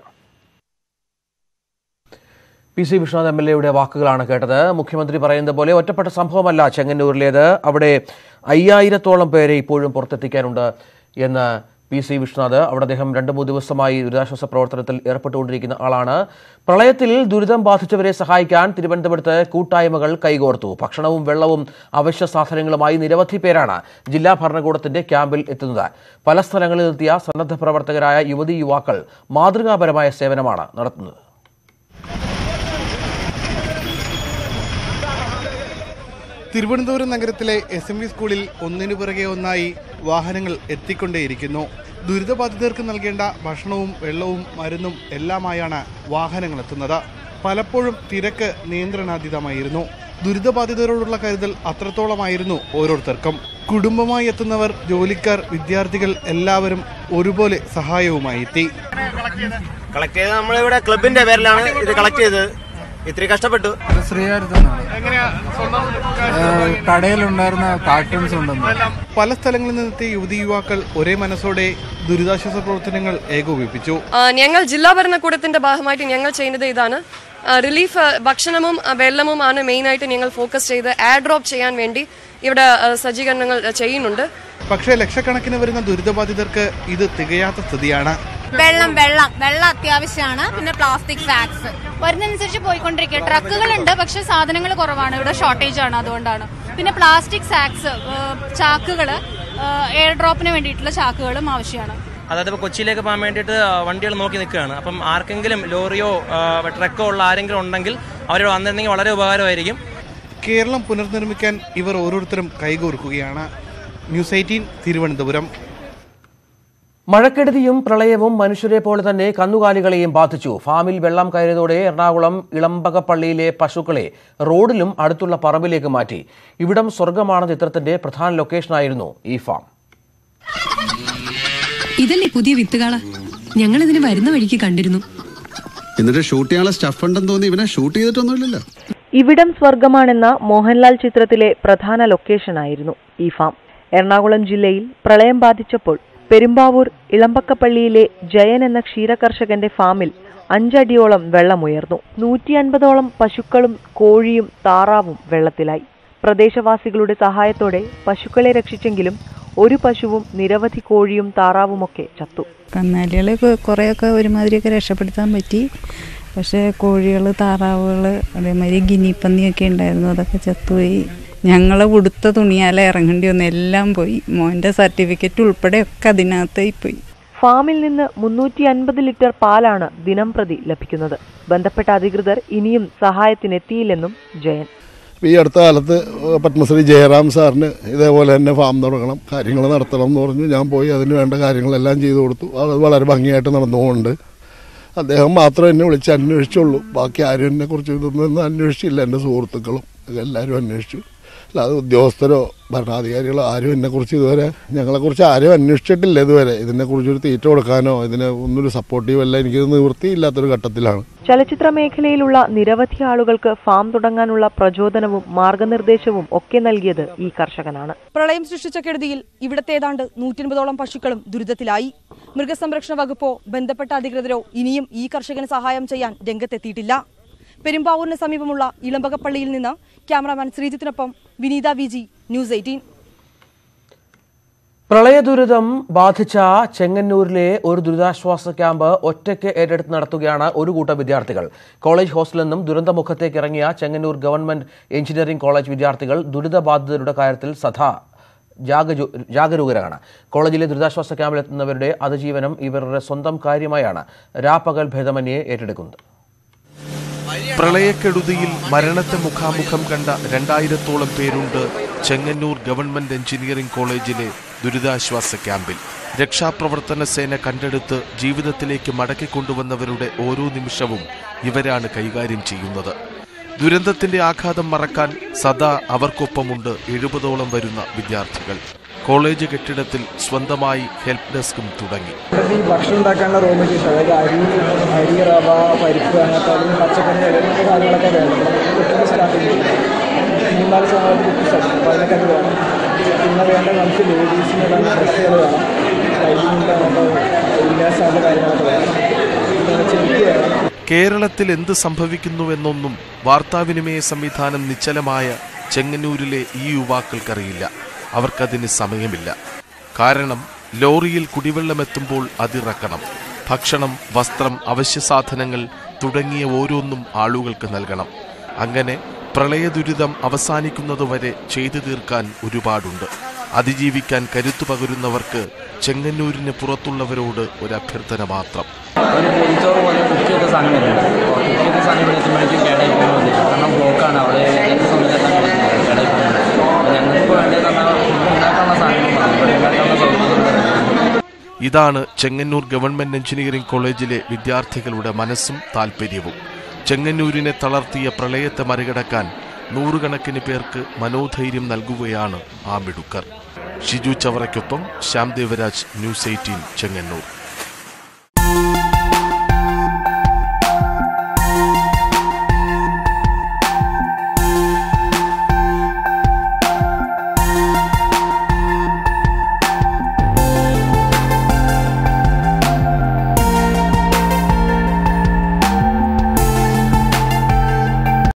P C Viswanath M L എയുടെ വാക്കുകളാണ് കേട്ടത് മുഖ്യമന്ത്രി പറയുന്നത് പോലെ ഒറ്റപ്പെട്ട സംഭവമല്ല ചെങ്ങന്നൂരിലേത് അവിടെ അയ്യായിരത്തോളം പേരെ ഇപ്പോഴും പുറത്തെത്തിക്കാനുണ്ട് എന്ന് പി സി വിശ്വനാഥ് അവിടെ അദ്ദേഹം രണ്ട് മൂന്ന് ദിവസമായി ദുരിതാശ്വാസ പ്രവർത്തനത്തിൽ ഏർപ്പെട്ടുകൊണ്ടിരിക്കുന്ന ആളാണ് പ്രളയത്തിൽ ദുരിതം ബാധിച്ചവരെ സഹായിക്കാൻ തിരുവനന്തപുരത്ത് കൂട്ടായ്മകൾ കൈകോർത്തു ഭക്ഷണവും വെള്ളവും അവശ്യ സാധനങ്ങളുമായി നിരവധി പേരാണ് ജില്ലാ ഭരണകൂടത്തിന്റെ ക്യാമ്പിൽ എത്തുന്നത് പല സ്ഥലങ്ങളിൽ എത്തിയ സന്നദ്ധ പ്രവർത്തകരായ യുവതി യുവാക്കൾ മാതൃകാപരമായ സേവനമാണ് നടത്തുന്നത് തിരുവനന്തപുരം നഗരത്തിലെ എസ് എം വി സ്കൂളിൽ ഒന്നിനു പിറകെ ഒന്നായി വാഹനങ്ങൾ എത്തിക്കൊണ്ടേയിരിക്കുന്നു ദുരിതബാധിതർക്ക് നൽകേണ്ട ഭക്ഷണവും വെള്ളവും മരുന്നും എല്ലാമായാണ് വാഹനങ്ങൾ എത്തുന്നത് പലപ്പോഴും തിരക്ക് നിയന്ത്രണാതീതമായിരുന്നു ദുരിതബാധിതരോടുള്ള കരുതൽ അത്രത്തോളമായിരുന്നു ഓരോരുത്തർക്കും കുടുംബമായി എത്തുന്നവർ ജോലിക്കാർ വിദ്യാർത്ഥികൾ എല്ലാവരും ഒരുപോലെ സഹായവുമായി എത്തി കളക്ട് ചെയ്ത് നമ്മളിവിടെ ക്ലബിന്റെ പേരിലാണ് ഇത് കളക്ട് ചെയ്തത് ഇത്തിരി കഷ്ടപ്പെട്ടു കടയിലുണ്ടായിരുന്ന കാർട്ടൂൺസ് ഉണ്ടെന്ന് പല സ്ഥലങ്ങളിൽ നിന്നെത്തിയ യുവതി യുവാക്കൾ ഒരേ മനസ്സോടെ ദുരിതാശ്വാസ പ്രവർത്തനങ്ങൾ ഏകോപിപ്പിച്ചു ആ, ഞങ്ങൾ ജില്ലാ ഭരണകൂടത്തിന്റെ ഭാഗമായിട്ട് ഞങ്ങൾ ചെയ്യുന്നത് ഇതാണ് ആ, റിലീഫ് ആ, ഭക്ഷണവും ആ, വെള്ളവും ആണ് മെയിനായിട്ട് ഞങ്ങൾ ഫോക്കസ് ചെയ്ത് എയർ ഡ്രോപ്പ് ചെയ്യാൻ വേണ്ടി ഇവിടെ ആ, സജ്ജീകരണങ്ങൾ ആ, ചെയ്യുന്നുണ്ട് പക്ഷേ ലക്ഷക്കണക്കിന് വരുന്ന ദുരിതബാധിതർക്ക് ഇത് തികയാത്ത സ്ഥിതിയാണ് വെള്ളം വെള്ളം വെള്ളം അത്യാവശ്യമാണ് പിന്നെ പ്ലാസ്റ്റിക് ബാഗ്സ് വരുന്നതനുസരിച്ച് പോയിക്കൊണ്ടിരിക്കുക ട്രക്കുകളുണ്ട് പക്ഷെ സാധനങ്ങൾ കുറവാണ് ഇവിടെ ഷോർട്ടേജ് ആണ് അതുകൊണ്ടാണ് പിന്നെ പ്ലാസ്റ്റിക് സാക്സ് ചാക്കുകൾ എയർ ഡ്രോപ്പിന് വേണ്ടിയിട്ടുള്ള ചാക്കുകളും ആവശ്യമാണ് അതായത് ഇപ്പോൾ കൊച്ചിയിലേക്ക് പോകാൻ വേണ്ടിയിട്ട് വണ്ടികൾ നോക്കി നിൽക്കുകയാണ് അപ്പം ആർക്കെങ്കിലും ലോറിയോ ട്രക്കോ ഉള്ള ആരെങ്കിലും ഉണ്ടെങ്കിൽ അവരോട് വന്നിരുന്നെങ്കിൽ വളരെ ഉപകാരമായിരിക്കും കേരളം പുനർനിർമ്മിക്കാൻ ഇവർ ഓരോരുത്തരും കൈകോർക്കുകയാണ് ന്യൂസ് എയ്റ്റീൻ തിരുവനന്തപുരം മഴക്കെടുതിയും പ്രളയവും മനുഷ്യരെ പോലെ തന്നെ കന്നുകാലികളെയും ബാധിച്ചു ഫാമിൽ വെള്ളം കയറിയതോടെ എറണാകുളം ഇളമ്പകപ്പള്ളിയിലെ പശുക്കളെ റോഡിലും അടുത്തുള്ള പറമ്പിലേക്ക് മാറ്റി ഇവിടം സ്വർഗമാണ് ചിത്രത്തിന്റെ പ്രധാന ലൊക്കേഷനായിരുന്നു ഈ ഫാം ഇതല്ലേ പുതിയ വിത്തുകാള ഞങ്ങൾ ഇതിന് വരുന്ന വഴിക്ക് കണ്ടിരുന്നു എന്നിട്ട് ഷൂട്ട് ചെയ്യാനുള്ള സ്റ്റഫ് ഉണ്ടെന്ന് തോന്നി ഇവനെ ഷൂട്ട് ചെയ്തിട്ടൊന്നുമില്ലല്ലോ ഇവിടം സ്വർഗമാണെന്ന മോഹൻലാൽ ചിത്രത്തിലെ പ്രധാന ലൊക്കേഷനായിരുന്നു ഈ ഫാം എറണാകുളം ജില്ലയിൽ പ്രളയം ബാധിച്ചപ്പോൾ പെരുമ്പാവൂർ ഇളമ്പക്കപ്പള്ളിയിലെ ജയൻ എന്ന ക്ഷീരകർഷകന്റെ ഫാമിൽ അഞ്ചടിയോളം വെള്ളമുയർന്നു നൂറ്റി അൻപതോളം പശുക്കളും കോഴിയും താറാവും വെള്ളത്തിലായി പ്രദേശവാസികളുടെ സഹായത്തോടെ പശുക്കളെ രക്ഷിച്ചെങ്കിലും ഒരു പശുവും നിരവധി കോഴിയും താറാവുമൊക്കെ ചത്തു കന്നാലികളെ കുറേയൊക്കെ ഒരുമാതിരിയൊക്കെ രക്ഷപ്പെടുത്താൻ പറ്റി പക്ഷേ കോഴികൾ താറാവുകൾ അതേമാതിരി ഗിനിപ്പന്നിയൊക്കെ ഉണ്ടായിരുന്നു അതൊക്കെ ചത്തുപോയി ഞങ്ങൾ ഉടുത്ത തുണിയാലെ ഇറങ്ങേണ്ടി വന്നു എല്ലാം പോയി മോൻ്റെ സർട്ടിഫിക്കറ്റ് ഉൾപ്പെടെയൊക്കെ അതിനകത്തായി പോയി ഫാമിൽ നിന്ന് മുന്നൂറ്റി അൻപത് ലിറ്റർ പാലാണ് ദിനം പ്രതി ലഭിക്കുന്നത് ബന്ധപ്പെട്ട അധികൃതർ ഇനിയും സഹായത്തിനെത്തിയില്ലെന്നും ജയൻ ഈ അടുത്ത കാലത്ത് പത്മശ്രീ ജയറാം സാറിന് ഇതേപോലെ തന്നെ ഫാം തുടങ്ങണം കാര്യങ്ങൾ നടത്തണം എന്ന് പറഞ്ഞു ഞാൻ പോയി അതിന് വേണ്ട കാര്യങ്ങളെല്ലാം ചെയ്തു കൊടുത്തു അത് വളരെ ഭംഗിയായിട്ട് നടന്നുകൊണ്ട് അദ്ദേഹം മാത്രം എന്നെ വിളിച്ച് അന്വേഷിച്ചുള്ളൂ ബാക്കി ആരും എന്നെ കുറിച്ച് ഇതൊന്നും അന്വേഷിച്ചില്ല എൻ്റെ സുഹൃത്തുക്കളും എല്ലാവരും അന്വേഷിച്ചു അല്ലാതെ ഉദ്യോഗസ്ഥരോ ഭരണാധികാരികളോ ആരും എന്നെക്കുറിച്ച് ഇതുവരെ ഞങ്ങളെക്കുറിച്ച് ആരും അന്വേഷിച്ചിട്ടില്ല ഇതുവരെ ഇതിനെക്കുറിച്ചൊരു തീറ്റ കൊടുക്കാനോ ഇതിനെ ഒന്നൊരു സപ്പോർട്ടീവ് അല്ല എനിക്ക് നിവൃത്തിയില്ലാത്തൊരു ഘട്ടത്തിലാണ് ചലച്ചിത്ര മേഖലയിലുള്ള നിരവധി ആളുകൾക്ക് ഫാം തുടങ്ങാനുള്ള പ്രചോദനവും മാർഗനിർദ്ദേശവും ഒക്കെ നൽകിയത് ഈ കർഷകനാണ് പ്രളയം സൃഷ്ടിച്ച കെടുതിയിൽ ഇവിടത്തെ ഏതാണ്ട് നൂറ്റൻപതോളം പശുക്കളും ദുരിതത്തിലായി മൃഗസംരക്ഷണ വകുപ്പോ ബന്ധപ്പെട്ട അധികൃതരോ ഇനിയും ഈ കർഷകന് സഹായം ചെയ്യാൻ രംഗത്തെത്തിയിട്ടില്ല പെരുമ്പാവൂരിന് സമീപമുള്ള ഇളമ്പകപ്പള്ളിയിൽ നിന്ന് ക്യാമറാമാൻ ശ്രീജിത്തിനൊപ്പം Vineetha V G news eighteen പ്രളയദുരിതം ബാധിച്ച ചെങ്ങന്നൂരിലെ ഒരു ദുരിതാശ്വാസ ക്യാമ്പ് ഒറ്റയ്ക്ക് ഏറ്റെടുത്ത് നടത്തുകയാണ് ഒരു കൂട്ടം വിദ്യാർത്ഥികൾ കോളേജ് ഹോസ്റ്റലിൽ നിന്നും ദുരന്തമുഖത്തേക്ക് ഇറങ്ങിയ ചെങ്ങന്നൂർ ഗവൺമെന്റ് എഞ്ചിനീയറിംഗ് കോളേജ് വിദ്യാർത്ഥികൾ ദുരിതബാധിതരുടെ കാര്യത്തിൽ സദാ ജാഗജു ജാഗരൂകരാണ് കോളേജിലെ ദുരിതാശ്വാസ ക്യാമ്പിലെത്തുന്നവരുടെ അതിജീവനം ഇവരുടെ സ്വന്തം കാര്യമായാണ് രാപ്പകൽ ഭേദമന്യെ ഏറ്റെടുക്കുന്നത് പ്രളയക്കെടുതിയിൽ മരണത്തെ മുഖാമുഖം കണ്ട രണ്ടായിരത്തോളം പേരുണ്ട് ചെങ്ങന്നൂർ ഗവൺമെന്റ് എഞ്ചിനീയറിംഗ് കോളേജിലെ ദുരിതാശ്വാസ ക്യാമ്പിൽ രക്ഷാപ്രവർത്തന സേന കണ്ടെടുത്ത് ജീവിതത്തിലേക്ക് മടക്കിക്കൊണ്ടുവന്നവരുടെ ഓരോ നിമിഷവും ഇവരാണ് കൈകാര്യം ചെയ്യുന്നത് ദുരന്തത്തിന്റെ ആഘാതം മറക്കാൻ സദാ അവർക്കൊപ്പമുണ്ട് എഴുപതോളം വരുന്ന വിദ്യാർത്ഥികൾ കോളേജ് കെട്ടിടത്തിൽ സ്വന്തമായി ഹെൽപ്പ് ഡെസ്കും തുടങ്ങി ഈ ഭക്ഷണം ഉണ്ടാക്കാനുള്ള റോ മെറ്റീരിയൽസ് അതായത് അരി അരി റവ പരിപ്പ് അങ്ങനത്തെ അല്ലെങ്കിൽ പച്ചക്കറി അങ്ങനത്തെ കാര്യങ്ങളൊക്കെ വേണം കുക്കിംഗ് സ്റ്റാർട്ട് ചെയ്യും മൂന്നാല് സമയത്ത് കുക്കിംഗ് സ്റ്റാർട്ട് അപ്പോൾ അതിനൊക്കെ അത് വേണം പിന്നെ വേണ്ട നമുക്ക് ലേഡീസിന് ഇടാൻ ഡ്രസ്സുകൾ വേണം ലൈറ്റിങ്ങിൻ്റെ അങ്ങനത്തെ ഉല്ലാസമുള്ള കാര്യങ്ങളൊക്കെ വേണം പിന്നെ ചെരുപ്പ് വേണം കേരളത്തിൽ എന്ത് സംഭവിക്കുന്നുവെന്നൊന്നും വാർത്താവിനിമയ സംവിധാനം നിശ്ചലമായ ചെങ്ങന്നൂരിലെ ഈ യുവാക്കൾക്കറിയില്ല അവർക്കതിന് സമയമില്ല കാരണം ലോറിയിൽ കുടിവെള്ളമെത്തുമ്പോൾ അതിറക്കണം ഭക്ഷണം വസ്ത്രം അവശ്യ സാധനങ്ങൾ തുടങ്ങിയ ഓരോന്നും ആളുകൾക്ക് നൽകണം അങ്ങനെ പ്രളയ ദുരിതം അവസാനിക്കുന്നതുവരെ ചെയ്തു തീർക്കാൻ ഒരുപാടുണ്ട് അതിജീവിക്കാൻ കരുത്തു പകരുന്നവർക്ക് ചെങ്ങന്നൂരിന് പുറത്തുള്ളവരോട് ഒരു അഭ്യർത്ഥന മാത്രം ഒരു പൊതിച്ചോറ് പോലെ കുക്ക് ചെയ്ത സാധനം വരുന്നുണ്ട് അപ്പോൾ കുക്ക് ചെയ്ത സാധനം ഇവിടെ എത്തുമ്പോഴേക്കും കേടായി പോകുന്നു വന്നിട്ട് കാരണം ബ്ലോക്കാണ് അവിടെ ഏത് സമയത്തെത്താൻ കഴിയുന്നത് കേടായി പോകുന്നത് അപ്പോൾ ഞങ്ങൾക്ക് വേണ്ടത് പറഞ്ഞാൽ ഫുഡ് ഉണ്ടാക്കാനുള്ള സാധനങ്ങൾ മതി ഇവിടെ ഉണ്ടാക്കാനുള്ള സൗകര്യം ഇതാണ് ചെങ്ങന്നൂർ ഗവൺമെന്റ് എഞ്ചിനീയറിംഗ് കോളേജിലെ വിദ്യാർത്ഥികളുടെ മനസ്സും താൽപ്പര്യവും ചെങ്ങന്നൂരിനെ തളർത്തിയ പ്രളയത്തെ മറികടക്കാൻ നൂറുകണക്കിന് പേർക്ക് മനോധൈര്യം നൽകുകയാണ് ആ മിടുക്കർ ഷിജു ചവറയ്ക്കൊപ്പം ശ്യാം ദേവരാജ് ന്യൂസ് എയ്റ്റീൻ ചെങ്ങന്നൂർ